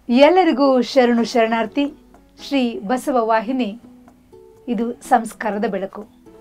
ಎಲ್ಲರಿಗೂ ಶರಣು ಶರಣಾರ್ಥಿ ಶ್ರೀ ಬಸವ ವಾಹಿನಿ ಇದು ಸಂಸ್ಕಾರದ ಬೆಳಕು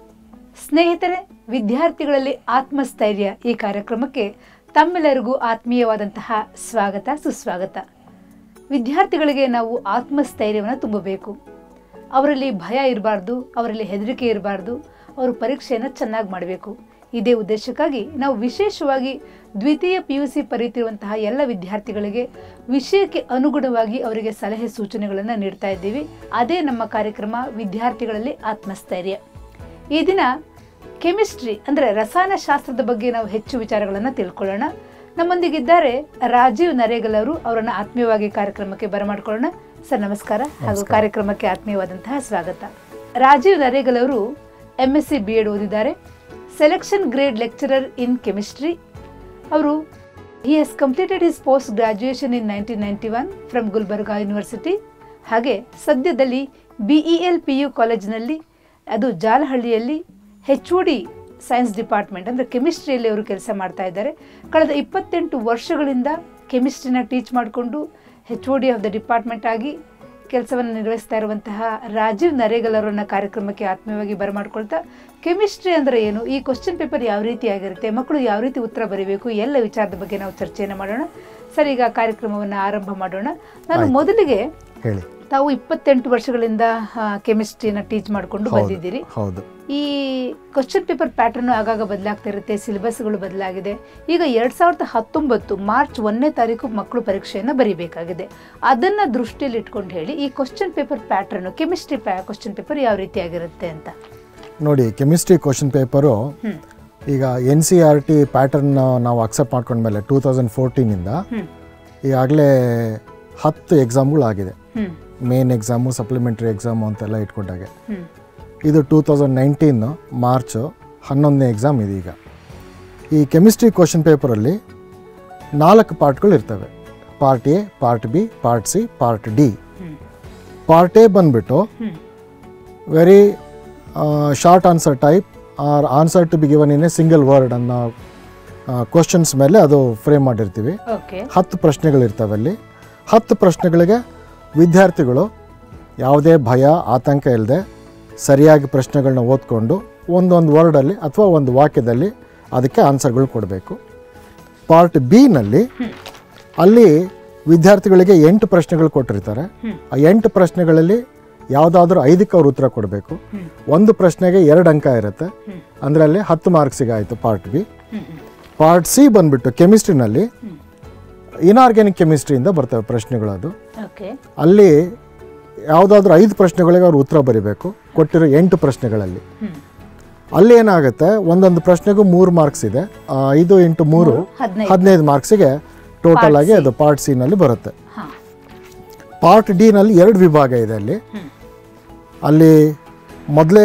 ಸ್ನೇಹಿತರೆ ವಿದ್ಯಾರ್ಥಿಗಳಲ್ಲಿ ಆತ್ಮಸ್ಥೈರ್ಯ ಈ ಕಾರ್ಯಕ್ರಮಕ್ಕೆ ತಮ್ಮೆಲ್ಲರಿಗೂ ಆತ್ಮೀಯವಾದಂತಹ ಸ್ವಾಗತ ಸುಸ್ವಾಗತ ವಿದ್ಯಾರ್ಥಿಗಳಿಗೆ ನಾವು ಆತ್ಮಸ್ಥೈರ್ಯವನ್ನು ತುಂಬಬೇಕು ಅವರಲ್ಲಿ ಭಯ ಇರಬಾರ್ದು ಅವರಲ್ಲಿ ಹೆದರಿಕೆ ಇರಬಾರ್ದು ಅವರು ಪರೀಕ್ಷೆಯನ್ನು ಚೆನ್ನಾಗಿ ಮಾಡಬೇಕು ಇದೇ ಉದ್ದೇಶಕ್ಕಾಗಿ ನಾವು ವಿಶೇಷವಾಗಿ ದ್ವಿತೀಯ ಪಿ ಯು ಸಿ ಪರೀತಿರುವಂತಹ ಎಲ್ಲ ವಿದ್ಯಾರ್ಥಿಗಳಿಗೆ ವಿಷಯಕ್ಕೆ ಅನುಗುಣವಾಗಿ ಅವರಿಗೆ ಸಲಹೆ ಸೂಚನೆಗಳನ್ನು ನೀಡ್ತಾ ಇದ್ದೀವಿ ಅದೇ ನಮ್ಮ ಕಾರ್ಯಕ್ರಮ ವಿದ್ಯಾರ್ಥಿಗಳಲ್ಲಿ ಆತ್ಮಸ್ಥೈರ್ಯ ಈ ದಿನ ಕೆಮಿಸ್ಟ್ರಿ ಅಂದರೆ ರಸಾಯನಶಾಸ್ತ್ರದ ಬಗ್ಗೆ ನಾವು ಹೆಚ್ಚು ವಿಚಾರಗಳನ್ನು ತಿಳ್ಕೊಳ್ಳೋಣ ನಮ್ಮೊಂದಿಗಿದ್ದಾರೆ ರಾಜೀವ್ ನರೇಗಲ್ ಅವರು ಅವರನ್ನು ಆತ್ಮೀಯವಾಗಿ ಕಾರ್ಯಕ್ರಮಕ್ಕೆ ಬರಮಾಡ್ಕೊಳ್ಳೋಣ ಸರ್ ನಮಸ್ಕಾರ ಹಾಗೂ ಕಾರ್ಯಕ್ರಮಕ್ಕೆ ಆತ್ಮೀಯವಾದಂತಹ ಸ್ವಾಗತ ರಾಜೀವ್ ನರೇಗಲ್ ಅವರು M S C B Ed ಓದಿದ್ದಾರೆ selection grade lecturer in chemistry ಅವರು he has completed his post graduation in nineteen ninety one from Gulbarga university ಹಾಗೆ ಸದ್ಯದಲ್ಲಿ B E L P U ಕಾಲೇಜಿನಲ್ಲಿ ಅದು ಜಾಲಹಳ್ಳಿಯಲ್ಲಿ H O D science department ಅಂದರೆ ಕೆಮಿಸ್ಟ್ರಿಯಲ್ಲಿ ಅವರು ಕೆಲಸ ಮಾಡ್ತಾ ಇದ್ದಾರೆ ಕಳೆದ ಇಪ್ಪತ್ತೆಂಟು ವರ್ಷಗಳಿಂದ ಕೆಮಿಸ್ಟ್ರಿನ ಟೀಚ್ ಮಾಡಿಕೊಂಡು H O D of the department ಆಗಿ ಕೆಲಸವನ್ನು ನಿರ್ವಹಿಸ್ತಾ ಇರುವಂತಹ ರಾಜೀವ್ ನರೇಗಲ್ ಅವರನ್ನ ಕಾರ್ಯಕ್ರಮಕ್ಕೆ ಆತ್ಮೀಯವಾಗಿ ಬರಮಾಡ್ಕೊಳ್ತಾ ಕೆಮಿಸ್ಟ್ರಿ ಅಂದರೆ ಏನು ಈ ಕ್ವಶನ್ ಪೇಪರ್ ಯಾವ ರೀತಿ ಆಗಿರುತ್ತೆ ಮಕ್ಕಳು ಯಾವ ರೀತಿ ಉತ್ತರ ಬರೀಬೇಕು ಎಲ್ಲ ವಿಚಾರದ ಬಗ್ಗೆ ನಾವು ಚರ್ಚೆಯನ್ನು ಮಾಡೋಣ ಸರ್ ಈಗ ಕಾರ್ಯಕ್ರಮವನ್ನು ಆರಂಭ ಮಾಡೋಣ ನಾನು ಮೊದಲಿಗೆ ಹೇಳಿ ತಾವು ಇಪ್ಪತ್ತೆಂಟು ವರ್ಷಗಳಿಂದ ಕೆಮಿಸ್ಟ್ರಿನ ಟೀಚ್ ಮಾಡಿಕೊಂಡು ಬಂದಿದ್ದೀರಿ ಹೌದು ಈ ಕ್ವಶನ್ ಪೇಪರ್ ಪ್ಯಾಟರ್ನ್ ಆಗಾಗ ಬದಲಾಗ್ತಾ ಇರುತ್ತೆ ಸಿಲೆಬಸ್ಗಳು ಬದಲಾಗಿದೆ ಈಗ ಎರಡ್ ಸಾವಿರದ ಹತ್ತೊಂಬತ್ತು ಮಾರ್ಚ್ ಒಂದನೇ ತಾರೀಕು ಮಕ್ಕಳು ಪರೀಕ್ಷೆಯನ್ನು ಬರೀಬೇಕಾಗಿದೆ ಅದನ್ನ ದೃಷ್ಟಿಯಲ್ಲಿ ಇಟ್ಕೊಂಡು ಹೇಳಿ ಈ question paper pattern chemistry question paper ಯಾವ ರೀತಿ ಆಗಿರುತ್ತೆ ಅಂತ ನೋಡಿ ಕೆಮಿಸ್ಟ್ರಿ ಕ್ವಶನ್ ಪೇಪರು ಹ್ಮ್ ಈಗ N C R T pattern ನಾವು ಅಕ್ಸೆಪ್ಟ್ ಮಾಡ್ಕೊಂಡ್ಮೇಲೆ ಟೂ ತೌಸಂಡ್ ಫೋರ್ಟೀನಿಂದ ಹ್ಮ್ ಈಗಾಗಲೇ ಹತ್ತು ಎಕ್ಸಾಮ್ಗಳಾಗಿದೆ ಹ್ಮ್ ಮೇನ್ ಎಕ್ಸಾಮು ಸಪ್ಲಿಮೆಂಟ್ರಿ ಎಕ್ಸಾಮು ಅಂತೆಲ್ಲ ಇಟ್ಕೊಂಡಾಗೆ ಹ್ಮ್ ಇದು ಟೂ ತೌಸಂಡ್ ನೈನ್ಟೀನ್ ಮಾರ್ಚು ಹನ್ನೊಂದನೇ ಎಕ್ಸಾಮ್ ಇದೀಗ ಈ ಕೆಮಿಸ್ಟ್ರಿ ಕ್ವಶನ್ ಪೇಪರಲ್ಲಿ ನಾಲ್ಕು ಪಾರ್ಟ್ಗಳು ಇರ್ತವೆ part A part B part C part D ಹ್ಮ್ ಪಾರ್ಟ್ ಎ ಬಂದ್ಬಿಟ್ಟು ಹ್ಮ್ very short answer type or answer to be given in a single word ಅನ್ನೋ ಕ್ವಶನ್ಸ್ ಮೇಲೆ ಅದು ಫ್ರೇಮ್ ಮಾಡಿರ್ತೀವಿ ಓಕೆ ಹತ್ತು ಪ್ರಶ್ನೆಗಳಿರ್ತವೆ ಅಲ್ಲಿ ಹತ್ತು ಪ್ರಶ್ನೆಗಳಿಗೆ ವಿದ್ಯಾರ್ಥಿಗಳು ಯಾವುದೇ ಭಯ ಆತಂಕ ಇಲ್ಲದೆ ಸರಿಯಾಗಿ ಪ್ರಶ್ನೆಗಳನ್ನ ಓದ್ಕೊಂಡು ಒಂದೊಂದು ವರ್ಡಲ್ಲಿ ಅಥವಾ ಒಂದು ವಾಕ್ಯದಲ್ಲಿ ಅದಕ್ಕೆ ಆನ್ಸರ್ಗಳು ಕೊಡಬೇಕು ಪಾರ್ಟ್ ಬಿನಲ್ಲಿ ಅಲ್ಲಿ ವಿದ್ಯಾರ್ಥಿಗಳಿಗೆ ಎಂಟು ಪ್ರಶ್ನೆಗಳು ಕೊಟ್ಟಿರ್ತಾರೆ ಹ್ಮ್. ಆ ಎಂಟು ಪ್ರಶ್ನೆಗಳಲ್ಲಿ ಯಾವುದಾದ್ರೂ ಐದಕ್ಕೆ ಅವ್ರು ಉತ್ತರ ಕೊಡಬೇಕು ಹ್ಮ್ ಒಂದು ಪ್ರಶ್ನೆಗೆ ಎರಡು ಅಂಕ ಇರುತ್ತೆ ಹ್ಮ್. ಅಂದರೆ ಅಲ್ಲಿ ಹತ್ತು ಮಾರ್ಕ್ಸಿಗೆ ಆಯಿತು part B hmm hmm part C ಬಂದ್ಬಿಟ್ಟು ಕೆಮಿಸ್ಟ್ರಿನಲ್ಲಿ ಹ್ಮ್. ಇನಾರ್ಗ್ಯಾನಿಕ್ ಕೆಮಿಸ್ಟ್ರಿಯಿಂದ ಬರ್ತವೆ ಪ್ರಶ್ನೆಗಳು ಅದು ಓಕೆ ಅಲ್ಲಿ ಯಾವುದಾದ್ರೂ ಐದು ಪ್ರಶ್ನೆಗಳಿಗೆ ಅವ್ರು ಉತ್ತರ ಬರೀಬೇಕು ಕೊಟ್ಟಿರೋ ಎಂಟು ಪ್ರಶ್ನೆಗಳಲ್ಲಿ ಹ್ಮ್ ಅಲ್ಲಿ ಏನಾಗುತ್ತೆ ಒಂದೊಂದು ಪ್ರಶ್ನೆಗೂ ಮೂರು ಮಾರ್ಕ್ಸ್ ಇದೆ ಆ, ಐದು ಇಂಟು ಮೂರು ಹದಿನೈದು ಹದಿನೈದು ಮಾರ್ಕ್ಸಿಗೆ ಟೋಟಲ್ ಆಗಿ ಅದು ಪಾರ್ಟ್ ಸಿನಲ್ಲಿ ಬರುತ್ತೆ ಹಾ ಪಾರ್ಟ್ ಡಿನಲ್ಲಿ ಎರಡು ವಿಭಾಗ ಇದೆ ಅಲ್ಲಿ ಹ್ಮ್ ಅಲ್ಲಿ ಮೊದಲೇ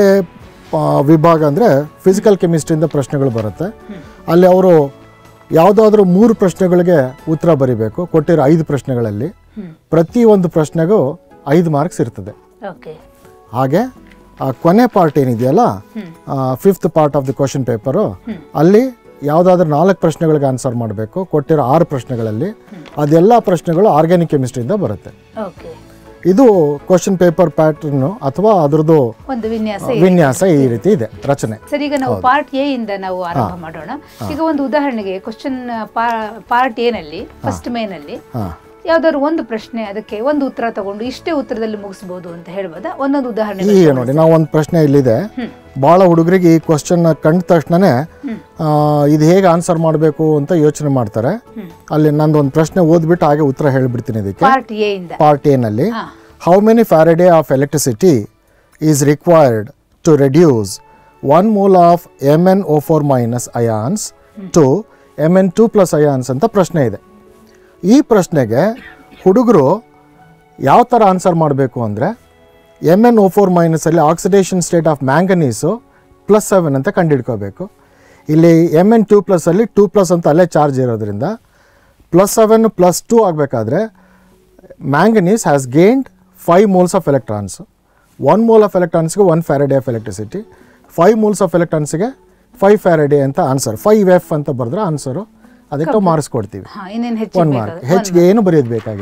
ವಿಭಾಗ ಅಂದರೆ ಫಿಸಿಕಲ್ ಕೆಮಿಸ್ಟ್ರಿಯಿಂದ ಪ್ರಶ್ನೆಗಳು ಬರುತ್ತೆ ಅಲ್ಲಿ ಅವರು ಯಾವುದಾದ್ರೂ ಮೂರು ಪ್ರಶ್ನೆಗಳಿಗೆ ಉತ್ತರ ಬರೀಬೇಕು ಕೊಟ್ಟಿರೋ ಐದು ಪ್ರಶ್ನೆಗಳಲ್ಲಿ ಹ್ಮ್ ಪ್ರತಿ ಒಂದು ಪ್ರಶ್ನೆಗೂ ಐದು ಮಾರ್ಕ್ಸ್ ಇರ್ತದೆ ಓಕೆ ಹಾಗೆ ಆ ಕೊನೆ ಪಾರ್ಟ್ ಏನಿದೆಯಲ್ಲ ಹ್ಮ್ fifth part of the question paper ಹ್ಮ್. ಅಲ್ಲಿ ಯಾವುದಾದ್ರೂ ನಾಲ್ಕು ಪ್ರಶ್ನೆಗಳಿಗೆ ಆನ್ಸರ್ ಮಾಡಬೇಕು ಕೊಟ್ಟಿರೋ ಆರು ಪ್ರಶ್ನೆಗಳಲ್ಲಿ ಅದೆಲ್ಲ ಪ್ರಶ್ನೆಗಳು ಆರ್ಗ್ಯಾನಿಕ್ ಕೆಮಿಸ್ಟ್ರಿಯಿಂದ ಬರುತ್ತೆ ಓಕೆ ಇದು ಕ್ವಶನ್ ಪೇಪರ್ ಪ್ಯಾಟರ್ನು ಅಥವಾ ಅದ್ರದ್ದು ಒಂದು ವಿನ್ಯಾಸ ವಿನ್ಯಾಸ ಈ ರೀತಿ ಇದೆ ರಚನೆ ಸರ್ ಈಗ ನಾವು ಪಾರ್ಟ್ ಎ ಇಂದ ನಾವು ಆರಂಭ ಮಾಡೋಣ ಈಗ ಒಂದು ಉದಾಹರಣೆಗೆ ಕ್ವಶನ್ ಪಾರ್ಟ್ ಎ ನಲ್ಲಿ ಫಸ್ಟ್ ಮೇ ನಲ್ಲಿ ಹಾಂ ಯಾವ್ದಾದ್ರು ಒಂದು ಪ್ರಶ್ನೆ ಅದಕ್ಕೆ ಒಂದು ಉತ್ತರ ತಗೊಂಡು ಇಷ್ಟೇ ಉತ್ತರದಲ್ಲಿ ಮುಗಿಸಬಹುದು ಅಂತ ಹೇಳ್ಬೋದಾ ಒಂದೊಂದು ಉದಾಹರಣೆ ಈಗ ನೋಡಿ ನಾವು ಒಂದು ಪ್ರಶ್ನೆ ಇಲ್ಲಿದೆ ಭಾಳ ಹುಡುಗರಿಗೆ ಈ ಕ್ವಶನ್ ಕಂಡ ತಕ್ಷಣನೇ ಆ, ಇದು ಹೇಗೆ ಆನ್ಸರ್ ಮಾಡಬೇಕು ಅಂತ ಯೋಚನೆ ಮಾಡ್ತಾರೆ ಅಲ್ಲಿ ನಂದು ಒಂದು ಪ್ರಶ್ನೆ ಓದ್ಬಿಟ್ಟು ಹಾಗೆ ಉತ್ತರ ಹೇಳ್ಬಿಡ್ತೀನಿ ಇದಕ್ಕೆ ಪಾರ್ಟ್ ಎ ಇಂದ ಪಾರ್ಟ್ ಎನಲ್ಲಿ ಹಾ how many Faraday of electricity is required to reduce one mole of M N O four minus ions to M N two plus ions ಅಂತ ಪ್ರಶ್ನೆ ಇದೆ ಈ ಪ್ರಶ್ನೆಗೆ ಹುಡುಗರು ಯಾವ ಥರ ಆನ್ಸರ್ ಮಾಡಬೇಕು ಅಂದರೆ ಎಮ್ ಎನ್ ಓ ಫೋರ್ ಮೈನಸಲ್ಲಿ oxidation state of manganese plus seven ಅಂತ ಕಂಡುಹಿಡ್ಕೋಬೇಕು ಇಲ್ಲಿ ಎಮ್ ಎನ್ ಟು ಪ್ಲಸ್ಸಲ್ಲಿ ಟೂ ಪ್ಲಸ್ ಅಂತ ಅಲ್ಲೇ ಚಾರ್ಜ್ ಇರೋದ್ರಿಂದ ಪ್ಲಸ್ ಸೆವೆನ್ ಪ್ಲಸ್ ಟೂ ಆಗಬೇಕಾದ್ರೆ manganese has gained five moles of electrons one mole of ಎಲೆಕ್ಟ್ರಾನ್ಸ್ಗೆ one Faraday of electricity five moles of ಎಲೆಕ್ಟ್ರಾನ್ಸ್ಗೆ ಫೈವ್ ಫ್ಯಾರಡೇ ಅಂತ ಆನ್ಸರ್ ಫೈವ್ ಎಫ್ ಅಂತ ಬರೆದ್ರೆ ಆನ್ಸರು ಅದಕ್ಕೆ ಮಾರ್ಕ್ಸ್ ಕೊಡ್ತೀವಿ ಹಾ ಇನ್ನೇನು ಒನ್ ಹೆಚ್ಚಿಗೆ ಮಾರ್ಕ್ ಹೆಚ್ಚಿಗೆ ಏನು ಬರೆಯೋದು ಬೇಕಾಗಿಲ್ಲ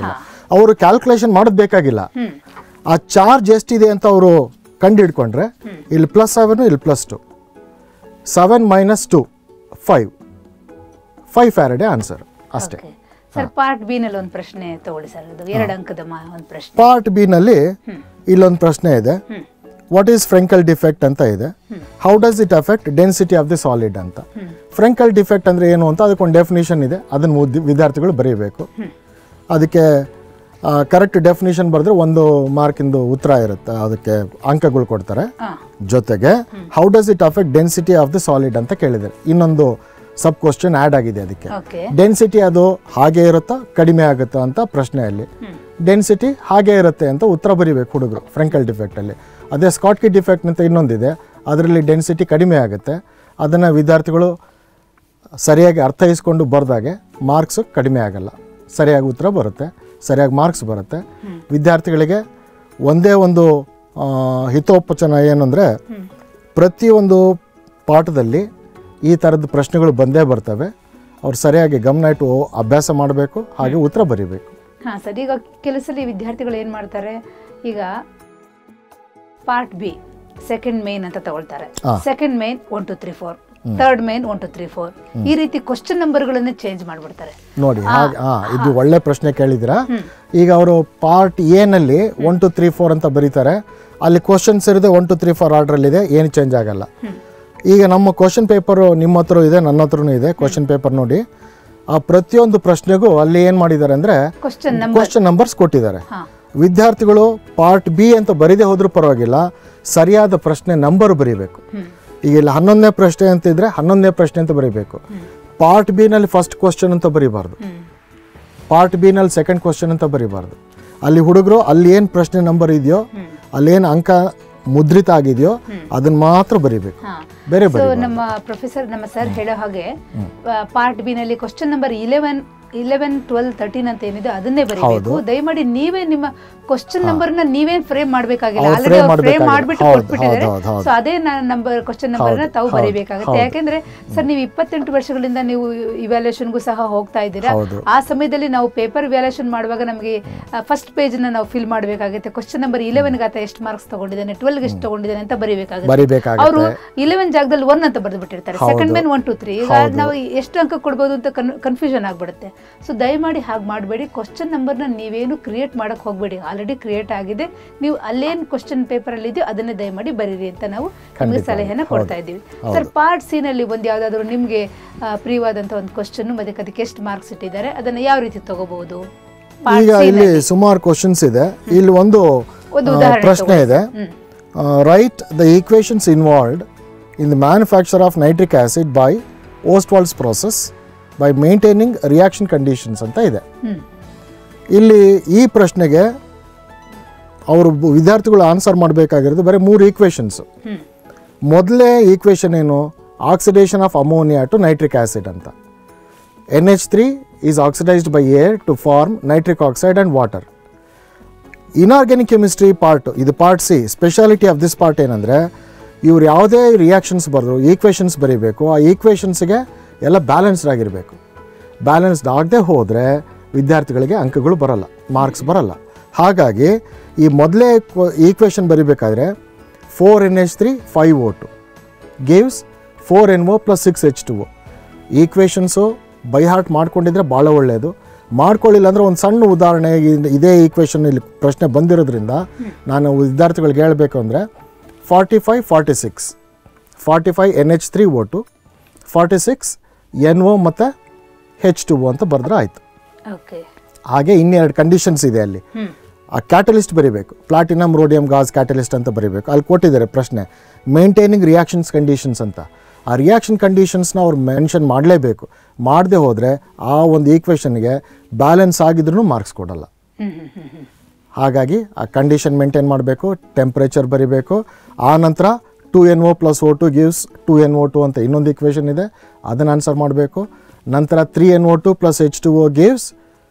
ಅವರು ಕ್ಯಾಲ್ಕುಲೇಷನ್ ಮಾಡೋದು ಬೇಕಾಗಿಲ್ಲ ಹ್ಮ್ ಆ ಚಾರ್ಜ್ ಎಷ್ಟಿದೆ ಅಂತ ಅವರು ಕಂಡು ಹಿಡ್ಕೊಂಡ್ರೆ ಇಲ್ಲಿ ಪ್ಲಸ್ ಸೆವೆನ್ ಇಲ್ಲಿ plus two seven minus two five five Faraday answer ಅಷ್ಟೇ ಓಕೆ ಸರ್ ಪಾರ್ಟ್ ಬಿ ನಲ್ಲಿ ಒಂದು ಪ್ರಶ್ನೆ ತಗೊಳ್ಳಿ ಸರ್ ಅದು ಎರಡು ಅಂಕದ ಮಾ- ಒಂದು ಪ್ರಶ್ನೆ ಪಾರ್ಟ್ ಬಿ ನಲ್ಲಿ ಇಲ್ಲೊಂದು ಪ್ರಶ್ನೆ ಇದೆ ಹ್ಮ್ ವಾಟ್ ಈಸ್ ಫ್ರೆಂಕಲ್ ಡಿಫೆಕ್ಟ್ ಅಂತ ಇದೆ how does it affect density of the solid ಅಂತ ಫ್ರೆಂಕಲ್ ಡಿಫೆಕ್ಟ್ ಅಂದ್ರೆ ಏನು ಅಂತ ಅದಕ್ಕೊಂದು ಡೆಫಿನೇಷನ್ ಇದೆ ಅದನ್ನು ಮುದ್ದಿ- ವಿದ್ಯಾರ್ಥಿಗಳು ಬರೀಬೇಕು ಅದಕ್ಕೆ ಕರೆಕ್ಟ್ ಡೆಫಿನೇಷನ್ ಬರೆದ್ರೆ ಒಂದು ಮಾರ್ಕಿಂದು ಉತ್ತರ ಇರುತ್ತೆ ಅದಕ್ಕೆ ಅಂಕಗಳು ಕೊಡ್ತಾರೆ ಹಾ ಜೊತೆಗೆ how does it affect density of the solid ಅಂತ ಕೇಳಿದ್ದಾರೆ ಇನ್ನೊಂದು ಸಬ್ ಕ್ವಶನ್ ಆ್ಯಡ್ ಆಗಿದೆ ಅದಕ್ಕೆ ಓಕೆ ಡೆನ್ಸಿಟಿ ಅದು ಹಾಗೆ ಇರುತ್ತಾ ಕಡಿಮೆ ಆಗುತ್ತಾ ಅಂತ ಪ್ರಶ್ನೆಯಲ್ಲಿ ಡೆನ್ಸಿಟಿ ಹಾಗೆ ಇರುತ್ತೆ ಅಂತ ಉತ್ತರ ಬರೀಬೇಕು ಹುಡುಗರು ಫ್ರೆಂಕಲ್ ಡಿಫೆಕ್ಟಲ್ಲಿ ಅದೇ ಸ್ಕಾಟ್ಕಿ ಡಿಫೆಕ್ಟ್ ಅಂತ ಇನ್ನೊಂದಿದೆ ಅದರಲ್ಲಿ ಡೆನ್ಸಿಟಿ ಕಡಿಮೆ ಆಗುತ್ತೆ ಅದನ್ನು ವಿದ್ಯಾರ್ಥಿಗಳು ಸರಿಯಾಗಿ ಅರ್ಥೈಸ್ಕೊಂಡು ಬರೆದಾಗೆ ಮಾರ್ಕ್ಸ್ ಕಡಿಮೆ ಆಗಲ್ಲ ಸರಿಯಾಗಿ ಉತ್ತರ ಬರುತ್ತೆ ಸರಿಯಾಗಿ ಮಾರ್ಕ್ಸ್ ಬರುತ್ತೆ ವಿದ್ಯಾರ್ಥಿಗಳಿಗೆ ಒಂದೇ ಒಂದು ಆ, ಹಿತೋಪಚನ ಏನಂದರೆ ಪ್ರತಿಯೊಂದು ಪಾಠದಲ್ಲಿ ಈ ಥರದ ಪ್ರಶ್ನೆಗಳು ಬಂದೇ ಬರ್ತವೆ ಅವ್ರು ಸರಿಯಾಗಿ ಗಮನ ಇಟ್ಟು ಅಭ್ಯಾಸ ಮಾಡಬೇಕು ಹಾಗೆ ಉತ್ತರ ಬರೀಬೇಕು ಹಾ ಸರ್ ಈಗ ಕೆಲವು ಸಲ ವಿದ್ಯಾರ್ಥಿಗಳು ಏನ್ ಮಾಡ್ತಾರೆ ಈಗ ಪಾರ್ಟ್ ಬಿ ಸೆಕೆಂಡ್ ಮೇನ್ ಅಂತ ತಗೊಳ್ತಾರೆ ಹಾ. Second main one two three four third main one two three four ಈ ರೀತಿ ಕ್ವಶನ್ ನಂಬರ್ಗಳನ್ನೇ ಚೇಂಜ್ ಮಾಡ್ಬಿಡ್ತಾರೆ ನೋಡಿ ಹಾಗೆ ಹಾಂ ಇದು ಒಳ್ಳೆ ಪ್ರಶ್ನೆ ಕೇಳಿದ್ದೀರಾ ಈಗ ಅವರು ಪಾರ್ಟ್ ಎನಲ್ಲಿ ಒನ್ ಟು ತ್ರೀ ಫೋರ್ ಅಂತ ಬರೀತಾರೆ ಅಲ್ಲಿ ಕ್ವಶನ್ಸ್ ಇರೋದೇ ಒನ್ ಟು ತ್ರೀ ಫೋರ್ ಆರ್ಡ್ರಲ್ಲಿದೆ ಏನು ಚೇಂಜ್ ಆಗಲ್ಲ ಈಗ ನಮ್ಮ ಕ್ವಶನ್ ಪೇಪರು ನಿಮ್ಮ ಹತ್ರ ಇದೆ ನನ್ನ ಹತ್ರನೂ ಇದೆ ಕ್ವಶನ್ ಪೇಪರ್ ನೋಡಿ ಆ ಪ್ರತಿಯೊಂದು ಪ್ರಶ್ನೆಗೂ ಅಲ್ಲಿ ಏನು ಮಾಡಿದ್ದಾರೆ ಅಂದರೆ ಕ್ವಶನ್ ನಂಬರ್ ಕ್ವಶನ್ ನಂಬರ್ಸ್ ಕೊಟ್ಟಿದ್ದಾರೆ ಹಾ ವಿದ್ಯಾರ್ಥಿಗಳು ಪಾರ್ಟ್ ಬಿ ಅಂತ ಬರೀದೇ ಹೋದ್ರೂ ಪರವಾಗಿಲ್ಲ ಸರಿಯಾದ ಪ್ರಶ್ನೆ ನಂಬರ್ ಬರೀಬೇಕು ಈಗ ಇಲ್ಲಿ ಹನ್ನೊಂದನೇ ಪ್ರಶ್ನೆ ಅಂತ ಇದ್ರೆ ಹನ್ನೊಂದನೇ ಪ್ರಶ್ನೆ ಅಂತ ಬರೀಬೇಕು ಪಾರ್ಟ್ ಬಿ ನಲ್ಲಿ ಫಸ್ಟ್ ಕ್ವಶನ್ ಅಂತ ಬರೀಬಾರ್ದು ಪಾರ್ಟ್ ಬಿ ನಲ್ಲಿ ಸೆಕೆಂಡ್ ಕ್ವಶನ್ ಅಂತ ಬರೀಬಾರ್ದು ಅಲ್ಲಿ ಹುಡುಗರು ಅಲ್ಲಿ ಏನು ಪ್ರಶ್ನೆ ನಂಬರ್ ಇದೆಯೋ ಅಲ್ಲಿ ಏನು ಅಂಕ ಮುದ್ರಿತ ಆಗಿದೆಯೋ ಅದನ್ನ ಮಾತ್ರ ಬರೀಬೇಕು ಹಾ ಬೇರೆ ಸೊ ಬರೀ ನಮ್ಮ ಪ್ರೊಫೆಸರ್ ನಮ್ಮ ಸರ್ ಹೇಳೋ ಹಾಗೆ ಪಾರ್ಟ್ ಬಿ ನಲ್ಲಿ question number eleven eleven twelve thirteen ಅಂತ ಏನಿದೆ ಅದನ್ನೇ ಬರೀಬೇಕು ದಯಮಾಡಿ ನೀವೇ ನಿಮ್ಮ ಕ್ವಶನ್ ನಂಬರ್ ನ ನೀವೇನ್ ಫ್ರೇಮ್ ಮಾಡ್ಬೇಕಾಗಿಲ್ಲ ಹೌದು, ಆಲ್ರೆಡಿ frame ಫ್ರೇಮ್ ಮಾಡ್ಬೇಕಾಗಿಲ್ಲ. ಮಾಡ್ಬಿಟ್ಟು ಹೌದು, ಕೊಟ್ಬಿಟ್ಟಿದ್ದಾರೆ ಹೌದು, ಹೌದು, ಸೊ ಅದೇ ನಂಬರ್ ಕ್ವಶನ್ ನಂಬರ್ ನ ತಾವು ಬರೀಬೇಕಾಗುತ್ತೆ ಯಾಕೆಂದ್ರೆ ಸರ್ ನೀವು ಇಪ್ಪತ್ತೆಂಟು ವರ್ಷಗಳಿಂದ ನೀವು ಇವ್ಯಾಲ್ಯೂಷನ್ಗೂ ಸಹ ಹೋಗ್ತಾ ಇದ್ದೀರಾ ಹೌದು. ಆ ಸಮಯದಲ್ಲಿ ನಾವು ಪೇಪರ್ ವ್ಯಾಲ್ಯೂಷನ್ ಮಾಡುವಾಗ ನಮಗೆ ಫಸ್ಟ್ ಪೇಜ್ ನ ನಾವು ಫಿಲ್ ಮಾಡಬೇಕಾಗುತ್ತೆ ಕ್ವಶನ್ ನಂಬರ್ ಇಲೆವೆನ್ ಆತ ಎಷ್ಟು ಮಾರ್ಕ್ಸ್ ತಗೊಂಡಿದ್ದಾನೆ ಟ್ವೆಲ್ಗೆ ಎಷ್ಟು ತಗೊಂಡಿದ್ದಾನೆ ಅಂತ ಬರೀಬೇಕಾಗುತ್ತೆ ಬರೀಬೇಕಾಗುತ್ತೆ ಅವರು ಇಲೆವೆನ್ ಜಾಗದಲ್ಲಿ ಒನ್ ಅಂತ ಬರೆದು ಬಿಟ್ಟಿರ್ತಾರೆ second main one two three ಈಗ ನಾವು ಎಷ್ಟು ಅಂಕ ಕೊಡ್ಬೋದು ಅಂತ ಕನ್ಫ್ಯೂಷನ್ ಆಗ್ಬಿಡುತ್ತೆ ಸೊ ದಯಮಾಡಿ ಹಾಗೆ ಮಾಡಬೇಡಿ ಕ್ವಶನ್ ನಂಬರ್ನ ನೀವೇನು ಕ್ರಿಯೇಟ್ ಮಾಡಕ್ ಹೋಗಬೇಡಿ ಆಲ್ರೆಡಿ ಕ್ರಿಯೇಟ್ ಆಗಿದೆ ನೀವು ಅಲ್ಲೇನು ಕ್ವಶನ್ ಪೇಪರ್ ಅಲ್ಲಿ ಇದೆಯೋ ಅದನ್ನೇ ದಯಮಾಡಿ ಬರೀರಿ ಅಂತ ನಾವು ನಿಮಗೆ ಸಲಹೆನ ಕೊಡ್ತಾ ಇದ್ದೀವಿ ಸರ್ ಪಾರ್ಟ್ ಸಿ ನಲ್ಲಿ ಒಂದು ಯಾವ್ದಾದ್ರು ನಿಮ್ಗೆ ಆ, ಪ್ರಿಯವಾದಂತ ಒಂದು ಕ್ವಶನ್ ಮತ್ತೆ ಅದಕ್ಕೆ ಎಷ್ಟು ಮಾರ್ಕ್ಸ್ ಇಟ್ಟಿದ್ದಾರೆ ಅದನ್ನ ಯಾವ ರೀತಿ ತಗೋಬಹುದು ಈಗ ಇಲ್ಲಿ ಸುಮಾರು ಕ್ವಶನ್ಸ್ ಇದೆ ಇಲ್ಲಿ ಒಂದು ಒಂದು ಆ, ಉದಾಹರಣೆ ಪ್ರಶ್ನೆ ಇದೆ write the equations involved in the manufacture of nitric acid by Ostwald's process by maintaining reaction conditions ಅಂತ ಇದೆ ಹ್ಮ್ ಇಲ್ಲಿ ಈ ಪ್ರಶ್ನೆಗೆ ಅವರು ವಿದ್ಯಾರ್ಥಿಗಳು ಆನ್ಸರ್ ಮಾಡಬೇಕಾಗಿರೋದು ಬರೀ ಮೂರು ಈಕ್ವೇಶನ್ಸ್ ಹ್ಮ್ ಮೊದಲೇ ಈಕ್ವೇಶನ್ ಏನು oxidation of ammonia to nitric acid ಅಂತ N H three is oxidised by air to form nitric oxide and water inorganic chemistry part ಇದು part C speciality of this part ಏನಂದರೆ ಇವ್ರು ಯಾವುದೇ ರಿಯಾಕ್ಷನ್ಸ್ ಬರೆದ್ರು equations ಬರೀಬೇಕು ಆ ಈಕ್ವೇಷನ್ಸ್ಗೆ ಎಲ್ಲ ಬ್ಯಾಲೆನ್ಸ್ಡ್ ಆಗಿರಬೇಕು ಬ್ಯಾಲೆನ್ಸ್ಡ್ ಆಗದೆ ಹೋದರೆ ವಿದ್ಯಾರ್ಥಿಗಳಿಗೆ ಅಂಕಗಳು ಬರಲ್ಲ ಮಾರ್ಕ್ಸ್ ಬರಲ್ಲ ಹಾಗಾಗಿ ಈ ಮೊದಲೇ ಈಕ್ವೇಷನ್ ಬರೀಬೇಕಾದ್ರೆ four N H three five O two gives four N O plus six H two O equations by heart ಮಾಡ್ಕೊಂಡಿದ್ರೆ ಭಾಳ ಒಳ್ಳೆಯದು ಮಾಡ್ಕೊಳ್ಳಿಲ್ಲ ಅಂದರೆ ಒಂದು ಸಣ್ಣ ಉದಾಹರಣೆ ಇದ್- ಇದೇ ಈಕ್ವೇಷನ್ ಇಲ್ಲಿ ಪ್ರಶ್ನೆ ಬಂದಿರೋದ್ರಿಂದ ನಾನು ವಿದ್ಯಾರ್ಥಿಗಳಿಗೆ ಹೇಳಬೇಕು ಅಂದರೆ forty five forty six forty five N H three O two forty six N O ಮತ್ತು ಹೆಚ್ ಟು ಒ ಅಂತ ಬರೆದ್ರೆ ಆಯಿತು ಓಕೆ ಹಾಗೆ ಇನ್ನೆರಡು ಕಂಡೀಷನ್ಸ್ ಇದೆ ಅಲ್ಲಿ ಹ್ಮ್ ಆ ಕ್ಯಾಟಲಿಸ್ಟ್ ಬರೀಬೇಕು ಪ್ಲಾಟಿನಮ್ ರೋಡಿಯಂ ಗಾಸ್ ಕ್ಯಾಟಲಿಸ್ಟ್ ಅಂತ ಬರೀಬೇಕು ಅಲ್ಲಿ ಕೊಟ್ಟಿದ್ದಾರೆ ಪ್ರಶ್ನೆ ಮೇಂಟೈನಿಂಗ್ ರಿಯಾಕ್ಷನ್ಸ್ ಕಂಡೀಷನ್ಸ್ ಅಂತ ಆ ರಿಯಾಕ್ಷನ್ ಕಂಡೀಷನ್ಸ್ನ ಅವ್ರು ಮೆನ್ಷನ್ ಮಾಡಲೇಬೇಕು ಮಾಡದೆ ಹೋದರೆ ಆ ಒಂದು ಈಕ್ವೇಷನ್ಗೆ ಬ್ಯಾಲೆನ್ಸ್ ಆಗಿದ್ರೂ ಮಾರ್ಕ್ಸ್ ಕೊಡಲ್ಲ ಹ್ಮ್ ಹ್ಮ್ ಹ್ಮ್ ಹ್ಮ್ ಹಾಗಾಗಿ ಆ ಕಂಡೀಷನ್ ಮೇಂಟೈನ್ ಮಾಡಬೇಕು ಟೆಂಪ್ರೇಚರ್ ಬರಿಬೇಕು ಆ ನಂತರ two N O plus O two gives two N O two ಅಂತ ಇನ್ನೊಂದು ಇಕ್ವೇಷನ್ ಇದೆ ಅದನ್ನು ಆನ್ಸರ್ ಮಾಡಬೇಕು ನಂತರ three N O two plus H two O gives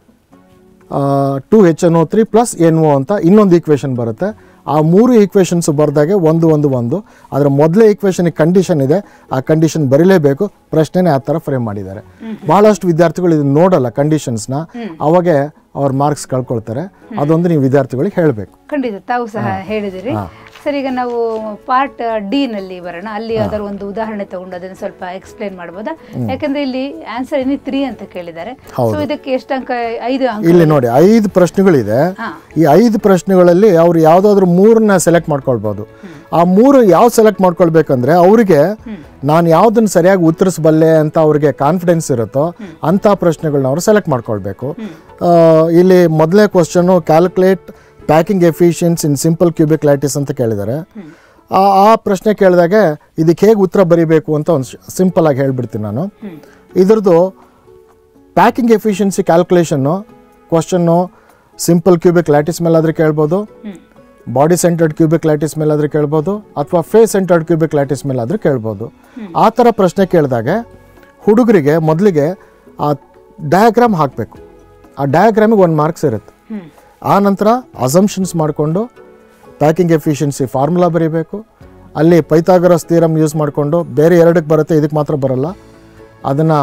two H N O three plus N O ಅಂತ ಇನ್ನೊಂದು ಈಕ್ವೇಷನ್ ಬರುತ್ತೆ ಆ ಮೂರು ಈಕ್ವೇಷನ್ಸ್ ಬರೆದಾಗೆ ಒಂದು ಒಂದು ಒಂದು ಅದರ ಮೊದಲೇ ಈಕ್ವೇಷನ್ಗೆ ಕಂಡೀಷನ್ ಇದೆ ಆ ಕಂಡೀಷನ್ ಬರೀಲೇಬೇಕು ಪ್ರಶ್ನೆನೇ ಆ ಥರ ಫ್ರೇಮ್ ಮಾಡಿದ್ದಾರೆ ಭಾಳಷ್ಟು ವಿದ್ಯಾರ್ಥಿಗಳು ಇದನ್ನ ನೋಡಲ್ಲ ಕಂಡೀಷನ್ಸ್ನ ಅವಾಗೆ ಅವ್ರ ಮಾರ್ಕ್ಸ್ ಕಳ್ಕೊಳ್ತಾರೆ ಅದೊಂದು ನೀವು ವಿದ್ಯಾರ್ಥಿಗಳಿಗೆ ಹೇಳಬೇಕು ಖಂಡಿತ ತಾವು ಸಹ ಹೇಳಿದಿರಿ ಸರ್ ಈಗ ನಾವು ಪಾರ್ಟ್ ಡಿ ನಲ್ಲಿ ಬರೋಣ ಅಲ್ಲಿ ಅದರ ಒಂದು ಉದಾಹರಣೆ ತಗೊಂಡು ಅದನ್ನು ಸ್ವಲ್ಪ ಎಕ್ಸ್ಪ್ಲೇನ್ ಮಾಡ್ಬೋದಾ ಯಾಕಂದ್ರೆ ಇಲ್ಲಿ ಆನ್ಸರ್ ಏನಿ ತ್ರೀ ಅಂತ ಕೇಳಿದ್ದಾರೆ ಸೊ ಇದಕ್ಕೆ ಎಷ್ಟು ಅಂಕ ಐದು ಅಂಕ ಇಲ್ಲಿ ನೋಡಿ ಐದು ಪ್ರಶ್ನೆಗಳಿದೆ ಹಾ. ಈ ಐದು ಪ್ರಶ್ನೆಗಳಲ್ಲಿ ಅವ್ರು ಯಾವುದಾದ್ರೂ ಮೂರನ್ನ ಸೆಲೆಕ್ಟ್ ಮಾಡ್ಕೊಳ್ಬೋದು ಆ ಮೂರು ಯಾವ ಸೆಲೆಕ್ಟ್ ಮಾಡ್ಕೊಳ್ಬೇಕಂದ್ರೆ ಅವರಿಗೆ ನಾನು ಯಾವುದನ್ನು ಸರಿಯಾಗಿ ಉತ್ತರಿಸಬಲ್ಲೆ ಅಂತ ಅವ್ರಿಗೆ ಕಾನ್ಫಿಡೆನ್ಸ್ ಇರುತ್ತೋ ಅಂಥ ಪ್ರಶ್ನೆಗಳನ್ನ ಅವರು ಸೆಲೆಕ್ಟ್ ಮಾಡ್ಕೊಳ್ಬೇಕು ಆ, ಇಲ್ಲಿ ಮೊದಲನೇ question calculate packing efficiency in simple cubic lattice ಅಂತ ಕೇಳಿದ್ದಾರೆ ಆ ಆ ಪ್ರಶ್ನೆ ಕೇಳಿದಾಗ ಇದಕ್ಕೆ ಹೇಗೆ ಉತ್ತರ ಬರೀಬೇಕು ಅಂತ ಒಂದು ಸಿಂಪಲ್ ಆಗಿ ಹೇಳ್ಬಿಡ್ತೀನಿ ನಾನು ಇದ್ರದ್ದು packing efficiency calculation question simple cubic lattice ಮೇಲಾದರೂ ಕೇಳ್ಬೋದು ಬಾಡಿ ಸೆಂಟರ್ಡ್ ಕ್ಯೂಬಿಕ್ ಲ್ಯಾಟಿಸ್ ಮೇಲಾದರೂ ಕೇಳ್ಬೋದು ಅಥವಾ ಫೇಸ್ ಸೆಂಟರ್ಡ್ ಕ್ಯೂಬಿಕ್ ಲ್ಯಾಟಿಸ್ ಮೇಲಾದರೂ ಕೇಳ್ಬೋದು ಆ ಥರ ಪ್ರಶ್ನೆ ಕೇಳಿದಾಗ ಹುಡುಗರಿಗೆ ಮೊದಲಿಗೆ ಆ ಡಯಾಗ್ರಾಮ್ ಹಾಕಬೇಕು ಆ ಡಯಾಗ್ರಾಮಿಗೆ ಒಂದು ಮಾರ್ಕ್ಸ್ ಇರುತ್ತೆ ಆ ನಂತರ ಅಸಂಪ್ಷನ್ಸ್ ಮಾಡಿಕೊಂಡು ಪ್ಯಾಕಿಂಗ್ ಎಫಿಷಿಯನ್ಸಿ ಫಾರ್ಮುಲಾ ಬರೀಬೇಕು ಅಲ್ಲಿ ಪೈಥಾಗರಸ್ ಥಿಯರಮ್ ಯೂಸ್ ಮಾಡಿಕೊಂಡು ಬೇರೆ ಎರಡಕ್ಕೆ ಬರುತ್ತೆ ಇದಕ್ಕೆ ಮಾತ್ರ ಬರಲ್ಲ ಅದನ್ನು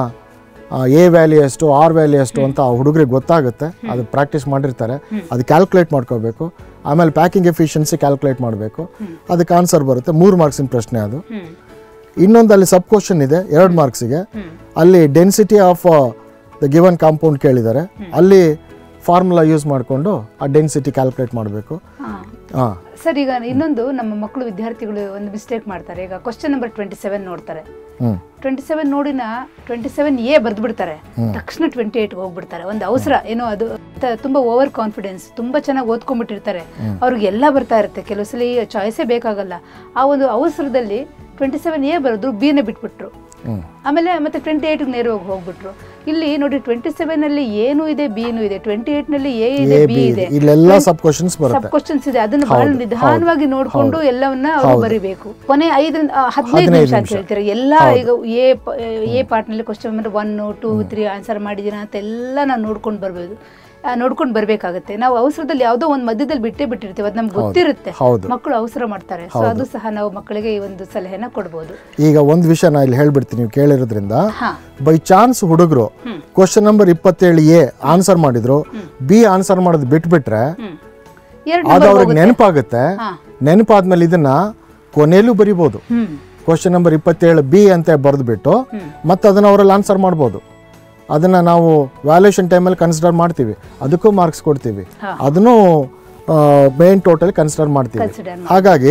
ಎ ವ್ಯಾಲ್ಯೂ ಎಷ್ಟು ಆರ್ ವ್ಯಾಲ್ಯೂ ಎಷ್ಟು ಅಂತ ಆ ಹುಡುಗರಿಗೆ ಗೊತ್ತಾಗುತ್ತೆ ಅದು ಪ್ರಾಕ್ಟೀಸ್ ಮಾಡಿರ್ತಾರೆ ಅದು ಕ್ಯಾಲ್ಕುಲೇಟ್ ಮಾಡ್ಕೋಬೇಕು ಆಮೇಲೆ ಪ್ಯಾಕಿಂಗ್ ಎಫಿಷಿಯನ್ಸಿ ಕ್ಯಾಲ್ಕುಲೇಟ್ ಮಾಡಬೇಕು ಅದಕ್ಕೆ ಆನ್ಸರ್ ಬರುತ್ತೆ ಮೂರು ಮಾರ್ಕ್ಸಿನ ಪ್ರಶ್ನೆ ಅದು ಹ್ಮ್ ಇನ್ನೊಂದು ಅಲ್ಲಿ ಸಬ್ ಕ್ವಶನ್ ಇದೆ ಎರಡು ಮಾರ್ಕ್ಸಿಗೆ ಅಲ್ಲಿ density of the given compound ಕೇಳಿದ್ದಾರೆ ಅಲ್ಲಿ ಫಾರ್ಮುಲಾ ಯೂಸ್ ಮಾಡಿಕೊಂಡು ಆ ಡೆನ್ಸಿಟಿ ಕ್ಯಾಲ್ಕುಲೇಟ್ ಮಾಡಬೇಕು ಹಾ ಹಾಂ ಸರ್ ಈಗ ಇನ್ನೊಂದು ನಮ್ಮ ಮಕ್ಕಳು ವಿದ್ಯಾರ್ಥಿಗಳು ಒಂದು ಮಿಸ್ಟೇಕ್ ಮಾಡ್ತಾರೆ ಈಗ ಕ್ವಶನ್ ನಂಬರ್ ಟ್ವೆಂಟಿ ಸೆವೆನ್ ನೋಡ್ತಾರೆ ಹ್ಞೂ ಟ್ವೆಂಟಿ ಸೆವೆನ್ ನೋಡಿನ ಟ್ವೆಂಟಿ ಸೆವೆನ್ ಎ ಬಿಡ್ತಾರೆ ತಕ್ಷಣ ಟ್ವೆಂಟಿ ಏಟ್ಗೆ ಹೋಗ್ಬಿಡ್ತಾರೆ ಒಂದು ಅವಸರ ಏನೋ ಅದು ತ- ತುಂಬಾ ಓವರ್ ಕಾನ್ಫಿಡೆನ್ಸ್ ತುಂಬಾ ಚೆನ್ನಾಗಿ ಓದ್ಕೊಂಡ್ಬಿಟ್ಟಿರ್ತಾರೆ ಅವ್ರಿಗೆ ಎಲ್ಲ ಬರ್ತಾ ಇರುತ್ತೆ ಕೆಲವು ಸಲ ಚಾಯ್ಸೇ ಬೇಕಾಗಲ್ಲ ಆ ಒಂದು ಅವಸರದಲ್ಲಿ ಟ್ವೆಂಟಿ ಸೆವೆನ್ ಎ ಬರೆದ್ರು ಬಿನೇ ಬಿಟ್ಬಿಟ್ರು ಹ್ಞೂ ಆಮೇಲೆ ಮತ್ತೆ ಟ್ವೆಂಟಿ ಏಟ್ಗೆ ನೇರವಾಗಿ ಹೋಗ್ಬಿಟ್ರು ಇಲ್ಲಿ ನೋಡಿ ಟ್ವೆಂಟಿ ಸೆವೆನ್ ಅಲ್ಲಿ ಏನು ಇದೆ ಬಿನು ಇದೆ ಟ್ವೆಂಟಿ ಏಟ್ ನಲ್ಲಿ ಎ ಇದೆ ಎ ಬಿ ಬಿ ಇದೆ ಇಲ್ಲೆಲ್ಲ ಸಬ್ ಕ್ವಶನ್ಸ್ ಸಬ್ ಬರುತ್ತೆ ಕ್ವಶನ್ಸ್ ಇದೆ ಅದನ್ನ ಬಹಳ ನಿಧಾನವಾಗಿ ನೋಡ್ಕೊಂಡು ಎಲ್ಲವನ್ನ ಅವರು ಬರಿಬೇಕು ಕೊನೆ ಐದರಿಂದ ಆ, ಹದಿನೈದು ನಿಮಿಷ ಅಂತ ಹೇಳ್ತಾರೆ ಎಲ್ಲ ಈಗ ಎ ಪ- ಎ ಪಾರ್ಟ್ ನಲ್ಲಿ question number one two three answer ಮಾಡಿದೀನ ಅಂತ ಎಲ್ಲ ನಾವು ನೋಡ್ಕೊಂಡು ಬರ್ಬೋದು ಆ, ನೋಡ್ಕೊಂಡು ಬರ್ಬೇಕಾಗತ್ತೆ ನಾವು ಅವಸರದಲ್ಲಿ ಯಾವುದೋ ಒಂದು ಮಧ್ಯದಲ್ಲಿ ಬಿಟ್ಟೇ ಬಿಟ್ಟಿರ್ತೀವಿ ಅದು ನಮ್ಗೆ ಗೊತ್ತಿರುತ್ತೆ ಹೌದು. ಮಕ್ಕಳು ಅವಸರ ಮಾಡ್ತಾರೆ ಸೊ ಅದು ಸಹ ನಾವು ಮಕ್ಕಳಿಗೆ ಈ ಒಂದು ಸಲಹೆನ ಕೊಡ್ಬೋದು ಈಗ ಒಂದು ವಿಷಯ ನಾ ಇಲ್ಲಿ ಹೇಳ್ಬಿಡ್ತೀನಿ ನೀವು ಕೇಳಿರೋದ್ರಿಂದ ಹಾ ಬೈ ಚಾನ್ಸ್ ಹುಡುಗರು ಕ್ವಶನ್ ನಂಬರ್ ಇಪ್ಪತ್ತೇಳು ಎ ಆನ್ಸರ್ ಮಾಡಿದ್ರು ಬಿ ಆನ್ಸರ್ ಮಾಡೋದು ಬಿಟ್ಬಿಟ್ರೆ ಹ್ಮ್ ಎರಡು ಅದು ಅವ್ರಿಗೆ ನೆನಪಾಗುತ್ತೆ ಹಾ. ನೆನಪಾದ್ಮೇಲೆ ಇದನ್ನ ಕೊನೆಯಲ್ಲೂ ಬರಿಬೋದು ಹ್ಮ್ ಕ್ವಶನ್ ನಂಬರ್ ಇಪ್ಪತ್ತೇಳು ಬಿ ಅಂತ ಬರೆದ್ಬಿಟ್ಟು ಮತ್ತೆ ಅದನ್ನು ಅವರಲ್ಲಿ ಆನ್ಸರ್ ಮಾಡ್ಬೋದು ಅದನ್ನು ನಾವು ವ್ಯಾಲ್ಯೂಷನ್ ಟೈಮಲ್ಲಿ ಕನ್ಸಿಡರ್ ಮಾಡ್ತೀವಿ ಅದಕ್ಕೂ ಮಾರ್ಕ್ಸ್ ಕೊಡ್ತೀವಿ ಅದನ್ನು ಮೇನ್ ಟೋಟಲ್ ಕನ್ಸಿಡರ್ ಮಾಡ್ತೀವಿ ಕನ್ಸಿಡರ್ ಹಾಗಾಗಿ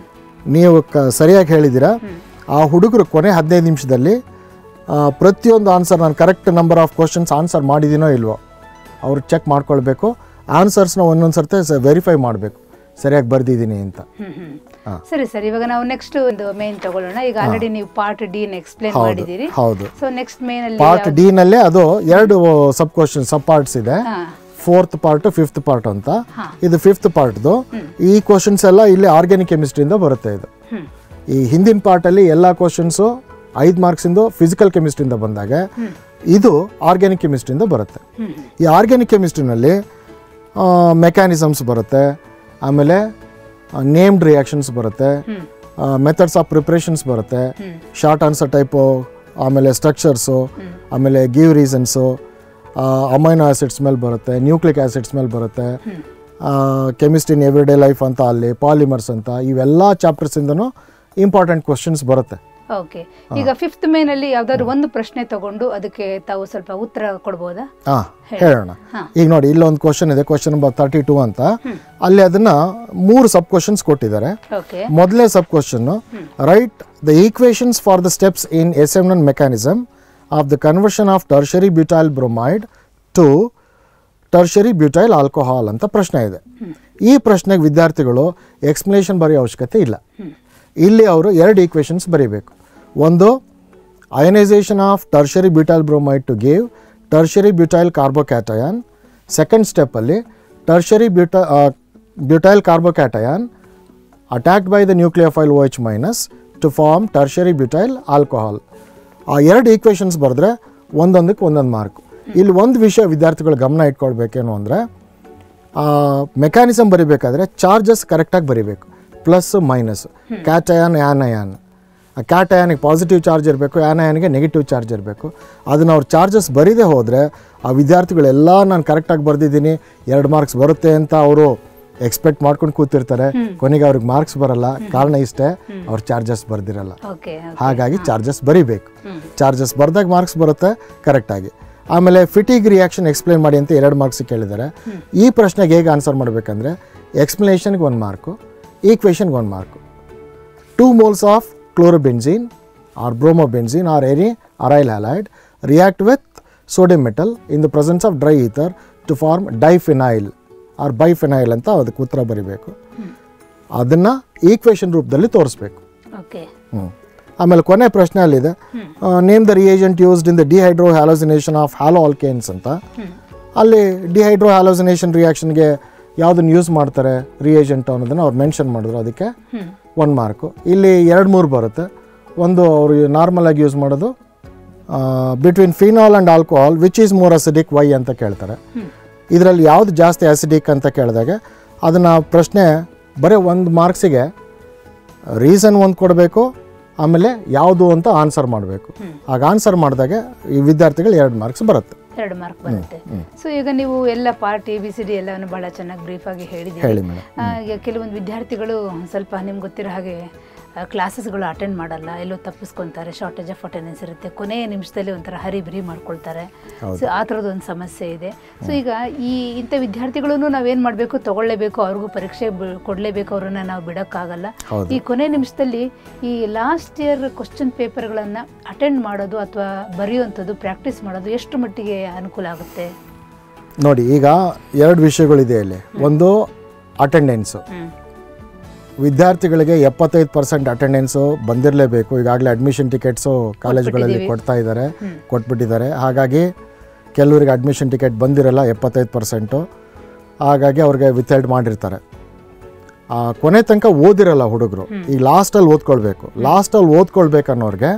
ನೀವು ಕ ಸರಿಯಾಗಿ ಹೇಳಿದ್ದೀರಾ ಆ ಹುಡುಗರು ಕೊನೆ ಹದಿನೈದು ನಿಮಿಷದಲ್ಲಿ ಆ, ಪ್ರತಿಯೊಂದು ಆನ್ಸರ್ ನಾನು correct number of questions answer ಮಾಡಿದ್ದೀನೋ ಇಲ್ವೋ ಅವ್ರು ಚೆಕ್ ಮಾಡ್ಕೊಳ್ಬೇಕು ಆನ್ಸರ್ಸ್ನ ಒಂದೊಂದು ಸರ್ತೆ ವೆರಿಫೈ ಮಾಡಬೇಕು ಸರಿಯಾಗಿ ಬರ್ದಿದ್ದೀನಿ ಅಂತ ಹ್ಮ್ ಹ್ಮ್ ಸರಿ ಸರ್ ಇವಾಗ ನಾವು ನೆಕ್ಸ್ಟ್ ಒಂದು ಮೇನ್ ತಗೊಳ್ಳೋಣ ಈಗ ಆಲ್ರೆಡಿ ನೀವು ಪಾರ್ಟ್ ಡಿ ಎಕ್ಸ್ಪ್ಲೇನ್ ಮಾಡಿದ್ದೀರಿ ಹೌದು ಸೊ ನೆಕ್ಸ್ಟ್ ಮೇನ್ ಅಲ್ಲಿ ಪಾರ್ಟ್ ಡಿ ನಲ್ಲೇ ಅದು ಎರಡು ಸಬ್ ಕ್ವಶನ್ ಸಬ್ ಪಾರ್ಟ್ಸ್ ಇದೆ ಹಾ ಫೋರ್ತ್ ಪಾರ್ಟ್ ಫಿಫ್ತ್ ಪಾರ್ಟ್ ಅಂತ ಹಾ. ಇದು ಫಿಫ್ತ್ ಪಾರ್ಟ್ದು ಈ ಕ್ವಶನ್ಸ್ ಎಲ್ಲ ಇಲ್ಲಿ ಆರ್ಗ್ಯಾನಿಕ್ ಕೆಮಿಸ್ಟ್ರಿಯಿಂದ ಬರುತ್ತೆ ಇದು ಹ್ಮ್ ಈ ಹಿಂದಿನ ಪಾರ್ಟಲ್ಲಿ ಎಲ್ಲ ಕ್ವಶನ್ಸು ಐದು ಮಾರ್ಕ್ಸಿಂದು ಫಿಸಿಕಲ್ ಕೆಮಿಸ್ಟ್ರಿಯಿಂದ ಬಂದಾಗ ಇದು ಆರ್ಗ್ಯಾನಿಕ್ ಕೆಮಿಸ್ಟ್ರಿಯಿಂದ ಬರುತ್ತೆ ಹ್ಮ್ ಈ ಆರ್ಗ್ಯಾನಿಕ್ ಕೆಮಿಸ್ಟ್ರಿನಲ್ಲಿ ಮೆಕ್ಯಾನಿಸಮ್ಸ್ ಬರುತ್ತೆ ಆಮೇಲೆ ನೇಮ್ಡ್ ರಿಯಾಕ್ಷನ್ಸ್ ಬರುತ್ತೆ ಮೆಥಡ್ಸ್ ಆಫ್ ಪ್ರಿಪ್ರೇಷನ್ಸ್ ಬರುತ್ತೆ ಶಾರ್ಟ್ ಆನ್ಸರ್ ಟೈಪು ಆಮೇಲೆ ಸ್ಟ್ರಕ್ಚರ್ಸು ಆಮೇಲೆ ಗಿವ್ ರೀಸನ್ಸು ಅಮೈನೋ ಆಸಿಡ್ಸ್ ಮೇಲೆ ಬರುತ್ತೆ ನ್ಯೂಕ್ಲಿಕ್ ಆಸಿಡ್ಸ್ ಮೇಲೆ ಬರುತ್ತೆ chemistry in everyday life ಅಂತ ಅಲ್ಲಿ ಪಾಲಿಮರ್ಸ್ ಅಂತ ಇವೆಲ್ಲ ಚಾಪ್ಟರ್ಸಿಂದನೂ ಇಂಪಾರ್ಟೆಂಟ್ ಕ್ವಶನ್ಸ್ ಬರುತ್ತೆ ಓಕೆ ಈಗ ಫಿಫ್ತ್ ಮೇನ್ ಅಲ್ಲಿ ಯಾವ್ದಾದ್ರು ಒಂದು ಪ್ರಶ್ನೆ ತಗೊಂಡು ಅದಕ್ಕೆ ತಾವು ಸ್ವಲ್ಪ ಉತ್ತರ ಕೊಡ್ಬೋದಾ ಹಾಂ ಹೇಳೋಣ ಹಾ. ಈಗ ನೋಡಿ ಇಲ್ಲೊಂದು ಕ್ವಶನ್ ಇದೆ ಕ್ವಶನ್ ನಂಬರ್ ತರ್ಟಿ ಟೂ ಅಂತ ಅಲ್ಲಿ ಅದನ್ನ ಮೂರು ಸಬ್ ಕ್ವಶನ್ಸ್ ಕೊಟ್ಟಿದ್ದಾರೆ ಓಕೆ ಮೊದಲನೇ sub question write the equations for the steps in S M N mechanism of the conversion of tertiary butyl bromide to tertiary butyl alcohol ಅಂತ ಪ್ರಶ್ನೆ ಇದೆ ಈ ಪ್ರಶ್ನೆಗೆ ವಿದ್ಯಾರ್ಥಿಗಳು ಎಕ್ಸ್ಪ್ಲನೇಷನ್ ಬರೆಯೋ ಅವಶ್ಯಕತೆ ಇಲ್ಲ ಇಲ್ಲಿ ಅವರು ಎರಡು ಈಕ್ವೇಶನ್ಸ್ ಬರೀಬೇಕು ಒಂದು ionisation of tertiary butyl bromide to give tertiary butyl carbocation second ಸ್ಟೆಪ್ಪಲ್ಲಿ ಟರ್ಷರಿ ಬ್ಯೂಟ butyl carbocation attacked by the nucleophile O H minus to form tertiary butyl alcohol ಆ ಎರಡು ಈಕ್ವೇಷನ್ಸ್ ಬರೆದ್ರೆ ಒಂದೊಂದಕ್ಕೆ ಒಂದೊಂದು ಮಾರ್ಕ್ ಇಲ್ಲಿ ಒಂದು ವಿಷಯ ವಿದ್ಯಾರ್ಥಿಗಳು ಗಮನ ಇಟ್ಕೊಳ್ಬೇಕೇನು ಅಂದರೆ ಮೆಕ್ಯಾನಿಸಮ್ ಬರಿಬೇಕಾದ್ರೆ ಚಾರ್ಜಸ್ ಕರೆಕ್ಟಾಗಿ ಬರಿಬೇಕು ಪ್ಲಸ್ ಮೈನಸ್ ಕ್ಯಾಟಯಾನ್ ಆ್ಯನಯಾನ್ ಕ್ಯಾಟಯಾನಿಗೆ ಪಾಸಿಟಿವ್ ಚಾರ್ಜ್ ಇರಬೇಕು ಆನಯಾನಿಗೆ ನೆಗೆಟಿವ್ ಚಾರ್ಜ್ ಇರಬೇಕು ಅದನ್ನು ಅವ್ರು ಚಾರ್ಜಸ್ ಬರೀದೇ ಹೋದರೆ ಆ ವಿದ್ಯಾರ್ಥಿಗಳೆಲ್ಲ ನಾನು ಕರೆಕ್ಟಾಗಿ ಬರೆದಿದ್ದೀನಿ ಎರಡು ಮಾರ್ಕ್ಸ್ ಬರುತ್ತೆ ಅಂತ ಅವರು ಎಕ್ಸ್ಪೆಕ್ಟ್ ಮಾಡ್ಕೊಂಡು ಕೂತಿರ್ತಾರೆ ಕೊನೆಗೆ ಅವ್ರಿಗೆ ಮಾರ್ಕ್ಸ್ ಬರಲ್ಲ ಕಾರಣ ಇಷ್ಟೇ ಅವ್ರು ಚಾರ್ಜಸ್ ಬರ್ದಿರಲ್ಲ ಓಕೆ ಹಾಗಾಗಿ ಚಾರ್ಜಸ್ ಬರಿಬೇಕು ಚಾರ್ಜಸ್ ಬರ್ದಾಗ ಮಾರ್ಕ್ಸ್ ಬರುತ್ತೆ ಕರೆಕ್ಟಾಗಿ ಆಮೇಲೆ ಫಿಟಿಗ್ ರಿಯಾಕ್ಷನ್ ಎಕ್ಸ್ಪ್ಲೈನ್ ಮಾಡಿ ಅಂತ ಎರಡು ಮಾರ್ಕ್ಸ್ ಕೇಳಿದ್ದಾರೆ ಈ ಪ್ರಶ್ನೆಗೆ ಹೇಗೆ ಆನ್ಸರ್ ಮಾಡಬೇಕಂದ್ರೆ ಎಕ್ಸ್ಪ್ಲನೇಷನ್ಗೆ ಒಂದು ಮಾರ್ಕು ಈಕ್ವೇಷನ್ಗೆ ಒಂದು mark two moles of chlorobenzene or bromobenzene or any aryl halide react with sodium metal in the presence of dry ether to form diphenyl or biphenyl ಅಂತ ಅದಕ್ಕೆ ಉತ್ತರ ಬರಿಬೇಕು ಅದನ್ನು ಈಕ್ವೇಷನ್ ರೂಪದಲ್ಲಿ ತೋರಿಸ್ಬೇಕು ಓಕೆ ಹ್ಮ್. ಆಮೇಲೆ ಕೊನೆ ಪ್ರಶ್ನೆ ಅಲ್ಲಿದೆ name the reagent used in the dehydrohalogenation of haloalkanes ಅಂತ ಅಲ್ಲಿ ಡಿಹೈಡ್ರೋ ಹ್ಯಾಲೋಸಿನೇಷನ್ ರಿಯಾಕ್ಷನ್ಗೆ ಯಾವುದನ್ನು ಯೂಸ್ ಮಾಡ್ತಾರೆ ರಿಯೇಜೆಂಟ್ ಅನ್ನೋದನ್ನು ಅವ್ರು ಮೆನ್ಷನ್ ಮಾಡಿದ್ರು ಅದಕ್ಕೆ ಒಂದು ಮಾರ್ಕು ಇಲ್ಲಿ ಎರಡು ಮೂರು ಬರುತ್ತೆ ಒಂದು ಅವರು ನಾರ್ಮಲ್ ಆಗಿ ಯೂಸ್ ಮಾಡೋದು between phenol and alcohol which is more acidic why ಅಂತ ಕೇಳ್ತಾರೆ ಇದರಲ್ಲಿ ಯಾವ್ದು ಜಾಸ್ತಿ ಆಸಿಡಿಕ್ ಅಂತ ಕೇಳಿದಾಗ ಅದನ್ನು ಪ್ರಶ್ನೆ ಬರೀ ಒಂದು ಮಾರ್ಕ್ಸಿಗೆ ರೀಸನ್ ಒಂದು ಕೊಡಬೇಕು ಆಮೇಲೆ ಯಾವುದು ಅಂತ ಆನ್ಸರ್ ಮಾಡಬೇಕು ಆಗ ಆನ್ಸರ್ ಮಾಡಿದಾಗ ಈ ವಿದ್ಯಾರ್ಥಿಗಳು ಎರಡು ಮಾರ್ಕ್ಸ್ ಬರುತ್ತೆ ಎರಡು ಮಾರ್ಕ್ ಬರುತ್ತೆ ಸೊ ಈಗ ನೀವು ಎಲ್ಲ part A B C D ಎಲ್ಲವನ್ನು ಬಹಳ ಚೆನ್ನಾಗಿ ಬ್ರೀಫ್ ಆಗಿ ಹೇಳಿದ್ದೀರಿ ಹೇಳಿ ಮೇಡಮ್ ಆ, ಈಗ ಕೆಲವೊಂದು ವಿದ್ಯಾರ್ಥಿಗಳು ಸ್ವಲ್ಪ ನಿಮ್ಗೆ ಗೊತ್ತಿರೋ ಹಾಗೆ ಕ್ಲಾಸಸ್ಗಳು ಅಟೆಂಡ್ ಮಾಡಲ್ಲ ಎಲ್ಲೋ ತಪ್ಪಿಸ್ಕೊತಾರೆ ಶಾರ್ಟೇಜ್ ಆಫ್ ಅಟೆಂಡೆನ್ಸ್ ಇರುತ್ತೆ ಕೊನೆಯ ನಿಮಿಷದಲ್ಲಿ ಒಂಥರ ಹರಿಬರಿ ಮಾಡ್ಕೊಳ್ತಾರೆ ಸೊ ಆ ಥರದ್ದು ಒಂದು ಸಮಸ್ಯೆ ಇದೆ ಸೊ ಈಗ ಈ ಇಂಥ ವಿದ್ಯಾರ್ಥಿಗಳನ್ನು ನಾವೇನು ಮಾಡಬೇಕು ತಗೊಳ್ಳೇಬೇಕು ಅವ್ರಿಗೂ ಪರೀಕ್ಷೆ ಬಿ- ಕೊಡಲೇಬೇಕು ಅವ್ರನ್ನ ನಾವು ಬಿಡೋಕ್ಕಾಗಲ್ಲ ಹೌದು. ಈ ಕೊನೆ ನಿಮಿಷದಲ್ಲಿ ಈ ಲಾಸ್ಟ್ ಇಯರ್ ಕ್ವಶನ್ ಪೇಪರ್ಗಳನ್ನು ಅಟೆಂಡ್ ಮಾಡೋದು ಅಥವಾ ಬರೆಯುವಂಥದ್ದು ಪ್ರಾಕ್ಟೀಸ್ ಮಾಡೋದು ಎಷ್ಟು ಮಟ್ಟಿಗೆ ಅನುಕೂಲ ಆಗುತ್ತೆ ನೋಡಿ ಈಗ ಎರಡು ವಿಷಯಗಳಿದೆ ಇಲ್ಲಿ ಒಂದು ಅಟೆಂಡೆನ್ಸು ಹ್ಮ್. ವಿದ್ಯಾರ್ಥಿಗಳಿಗೆ ಎಪ್ಪತ್ತೈದು ಪರ್ಸೆಂಟ್ ಅಟೆಂಡೆನ್ಸು ಬಂದಿರಲೇಬೇಕು ಈಗಾಗಲೇ ಅಡ್ಮಿಷನ್ ಟಿಕೆಟ್ಸು ಕಾಲೇಜ್ಗಳಲ್ಲಿ ಕೊಡ್ತಾ ಇದ್ದಾರೆ ಕೊಟ್ಬಿಟ್ಟಿದ್ದಾರೆ ಹಾಗಾಗಿ ಕೆಲವರಿಗೆ ಅಡ್ಮಿಷನ್ ಟಿಕೆಟ್ ಬಂದಿರಲ್ಲ ಎಪ್ಪತ್ತೈದು ಪರ್ಸೆಂಟು ಹಾಗಾಗಿ ಅವ್ರಿಗೆ ವಿಥೆಲ್ಡ್ ಮಾಡಿರ್ತಾರೆ ಆ, ಕೊನೆ ತನಕ ಓದಿರಲ್ಲ ಹುಡುಗರು ಈಗ ಲಾಸ್ಟಲ್ಲಿ ಓದ್ಕೊಳ್ಬೇಕು ಲಾಸ್ಟಲ್ಲಿ ಓದ್ಕೊಳ್ಬೇಕನ್ನೋರಿಗೆ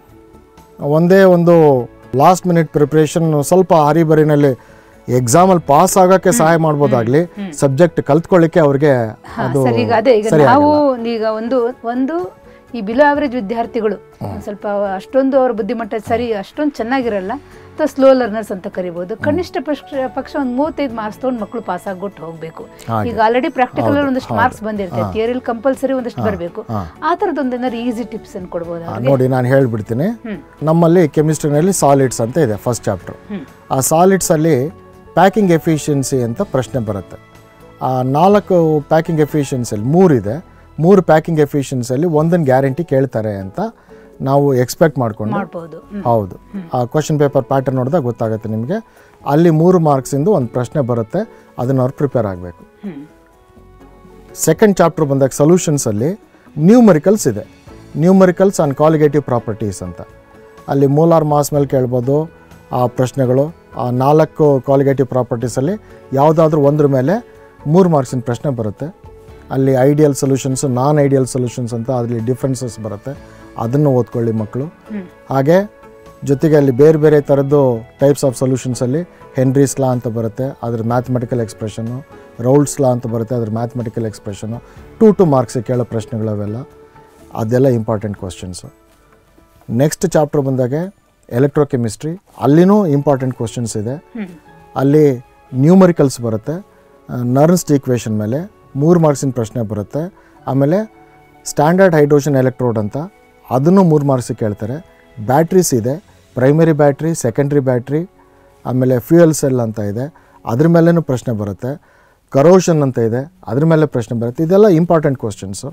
ಒಂದೇ ಒಂದು ಲಾಸ್ಟ್ ಮಿನಿಟ್ ಪ್ರಿಪ್ರೇಷನ್ ಸ್ವಲ್ಪ ಹರಿಬರಿನಲ್ಲಿ ಎಕ್ಸಾಮಲ್ಲಿ ಪಾಸ್ ಆಗೋಕ್ಕೆ ಸಹಾಯ ಮಾಡ್ಬೋದಾಗ್ಲಿ ಸಬ್ಜೆಕ್ಟ್ ಕಲ್ತ್ಕೊಳ್ಳಿಕ್ಕೆ ಅವ್ರಿಗೆ ಅದು ಸರ್ ಈಗ ಅದೇ ಈಗ ಸರಿ ನಾವು ಈಗ ಒಂದು ಒಂದು ಈ ಬಿಲೋ ಆವರೇಜ್ ವಿದ್ಯಾರ್ಥಿಗಳು ಒಂದ್ ಸ್ವಲ್ಪ ಅಷ್ಟೊಂದು ಅವ್ರ ಬುದ್ಧಿಮಟ್ಟ ಸರಿ ಅಷ್ಟೊಂದು ಚೆನ್ನಾಗಿರಲ್ಲ ಅಥವಾ ಸ್ಲೋ ಲರ್ನರ್ಸ್ ಅಂತ ಕರಿಬಹುದು ಕನಿಷ್ಠ ಪಕ್ಷ ಪಕ್ಷ ಒಂದು ಮೂವತ್ತೈದು ಮಾರ್ಕ್ಸ್ ತಗೊಂಡು ಮಕ್ಕಳು ಪಾಸ್ ಆಗ್ಬಿಟ್ಟು ಹೋಗ್ಬೇಕು ಹಾಗೆ. ಈಗ ಆಲ್ರೆಡಿ ಪ್ರಾಕ್ಟಿಕಲ್ ಒಂದಷ್ಟು ಮಾರ್ಕ್ಸ್ ಬಂದಿರುತ್ತೆ ಥಿಯರಿಲ್ ಕಂಪಲ್ಸರಿ ಒಂದಷ್ಟು ಬರಬೇಕು ಆ ಥರದ್ದು ಏನಾದ್ರು ಈಸಿ ಟಿಪ್ಸ್ ಅನ್ನು ಕೊಡ್ಬೋದು ಆ, ನೋಡಿ ನಾನು ಹೇಳ್ಬಿಡ್ತೀನಿ ನಮ್ಮಲ್ಲಿ ಕೆಮಿಸ್ಟ್ರಿನಲ್ಲಿ ಸಾಲಿಡ್ಸ್ ಅಂತ ಇದೆ ಫಸ್ಟ್ ಚಾಪ್ಟರ್ ಆ ಸಾಲಿಡ್ಸಲ್ಲಿ ಪ್ಯಾಕಿಂಗ್ ಎಫಿಷಿಯನ್ಸಿ ಅಂತ ಪ್ರಶ್ನೆ ಬರುತ್ತೆ ಆ ನಾಲ್ಕು ಪ್ಯಾಕಿಂಗ್ ಎಫಿಷಿಯನ್ಸಿಯಲ್ಲಿ ಮೂರಿದೆ ಮೂರು ಪ್ಯಾಕಿಂಗ್ ಎಫಿಷಿಯನ್ಸಿಯಲ್ಲಿ ಒಂದನ್ನು ಗ್ಯಾರಂಟಿ ಕೇಳ್ತಾರೆ ಅಂತ ನಾವು ಎಕ್ಸ್ಪೆಕ್ಟ್ ಮಾಡಿಕೊಂಡು ಮಾಡ್ಬೋದು ಹ್ಮ್. ಹೌದು ಆ ಕ್ವಶನ್ ಪೇಪರ್ ಪ್ಯಾಟರ್ನ್ ನೋಡಿದಾಗ ಗೊತ್ತಾಗುತ್ತೆ ನಿಮಗೆ ಅಲ್ಲಿ ಮೂರು ಮಾರ್ಕ್ಸಿಂದು ಒಂದು ಪ್ರಶ್ನೆ ಬರುತ್ತೆ ಅದನ್ನು ಅವ್ರು ಪ್ರಿಪೇರ್ ಆಗಬೇಕು ಹ್ಮ್. ಸೆಕೆಂಡ್ ಚಾಪ್ಟರ್ ಬಂದಾಗ ಸೊಲ್ಯೂಷನ್ಸಲ್ಲಿ ನ್ಯೂಮರಿಕಲ್ಸ್ ಇದೆ ನ್ಯೂಮರಿಕಲ್ಸ್ ಆ್ಯಂಡ್ ಕಾಲಿಗೇಟಿವ್ ಪ್ರಾಪರ್ಟೀಸ್ ಅಂತ ಅಲ್ಲಿ ಮೋಲಾರ್ ಮಾಸ್ ಮೇಲೆ ಕೇಳ್ಬೋದು ಆ ಪ್ರಶ್ನೆಗಳು ಆ ನಾಲ್ಕು ಕಾಲಿಗೇಟಿವ್ ಪ್ರಾಪರ್ಟೀಸಲ್ಲಿ ಯಾವುದಾದ್ರೂ ಒಂದ್ರ ಮೇಲೆ ಮೂರು ಮಾರ್ಕ್ಸಿನ ಪ್ರಶ್ನೆ ಬರುತ್ತೆ ಅಲ್ಲಿ ideal solutions non ideal solutions ಅಂತ ಅದರಲ್ಲಿ ಡಿಫ್ರೆನ್ಸಸ್ ಬರುತ್ತೆ ಅದನ್ನು ಓದ್ಕೊಳ್ಳಿ ಮಕ್ಕಳು ಹಾಗೆ ಜೊತೆಗೆ ಅಲ್ಲಿ ಬೇರೆ ಬೇರೆ ಥರದ್ದು ಟೈಪ್ಸ್ ಆಫ್ ಸೊಲ್ಯೂಷನ್ಸಲ್ಲಿ ಹೆನ್ರೀಸ್ ಲಾ ಅಂತ ಬರುತ್ತೆ ಅದ್ರ ಮ್ಯಾಥಮೆಟಿಕಲ್ ಎಕ್ಸ್ಪ್ರೆಷನ್ನು ರೌಲ್ಡ್ಸ್ ಲಾ ಅಂತ ಬರುತ್ತೆ ಅದ್ರ ಮ್ಯಾಥಮೆಟಿಕಲ್ ಎಕ್ಸ್ಪ್ರೆಷನ್ನು ಟು ಟು ಮಾರ್ಕ್ಸಿಗೆ ಕೇಳೋ ಪ್ರಶ್ನೆಗಳವೆಲ್ಲ ಅದೆಲ್ಲ ಇಂಪಾರ್ಟೆಂಟ್ ಕ್ವಶನ್ಸು ನೆಕ್ಸ್ಟ್ ಚಾಪ್ಟರ್ ಬಂದಾಗ ಎಲೆಕ್ಟ್ರೋಕೆಮಿಸ್ಟ್ರಿ ಅಲ್ಲಿನೂ ಇಂಪಾರ್ಟೆಂಟ್ ಕ್ವಶನ್ಸ್ ಇದೆ ಅಲ್ಲಿ ನ್ಯೂಮರಿಕಲ್ಸ್ ಬರುತ್ತೆ ನರ್ನ್ಸ್ಟ್ ಈಕ್ವೇಷನ್ ಮೇಲೆ ಮೂರು ಮಾರ್ಕ್ಸಿನ ಪ್ರಶ್ನೆ ಬರುತ್ತೆ ಆಮೇಲೆ ಸ್ಟ್ಯಾಂಡರ್ಡ್ ಹೈಡ್ರೋಜನ್ ಎಲೆಕ್ಟ್ರೋಡ್ ಅಂತ ಅದನ್ನು ಮೂರು ಮಾರ್ಕ್ಸಿಗೆ ಕೇಳ್ತಾರೆ ಬ್ಯಾಟ್ರೀಸ್ ಇದೆ ಪ್ರೈಮರಿ ಬ್ಯಾಟ್ರಿ ಸೆಕೆಂಡ್ರಿ ಬ್ಯಾಟ್ರಿ ಆಮೇಲೆ ಫ್ಯೂಯಲ್ ಸೆಲ್ ಅಂತ ಇದೆ ಅದ್ರ ಮೇಲೇನೂ ಪ್ರಶ್ನೆ ಬರುತ್ತೆ ಕರೋಷನ್ ಅಂತ ಇದೆ ಅದ್ರ ಮೇಲೆ ಪ್ರಶ್ನೆ ಬರುತ್ತೆ ಇದೆಲ್ಲ ಇಂಪಾರ್ಟೆಂಟ್ ಕ್ವಶನ್ಸು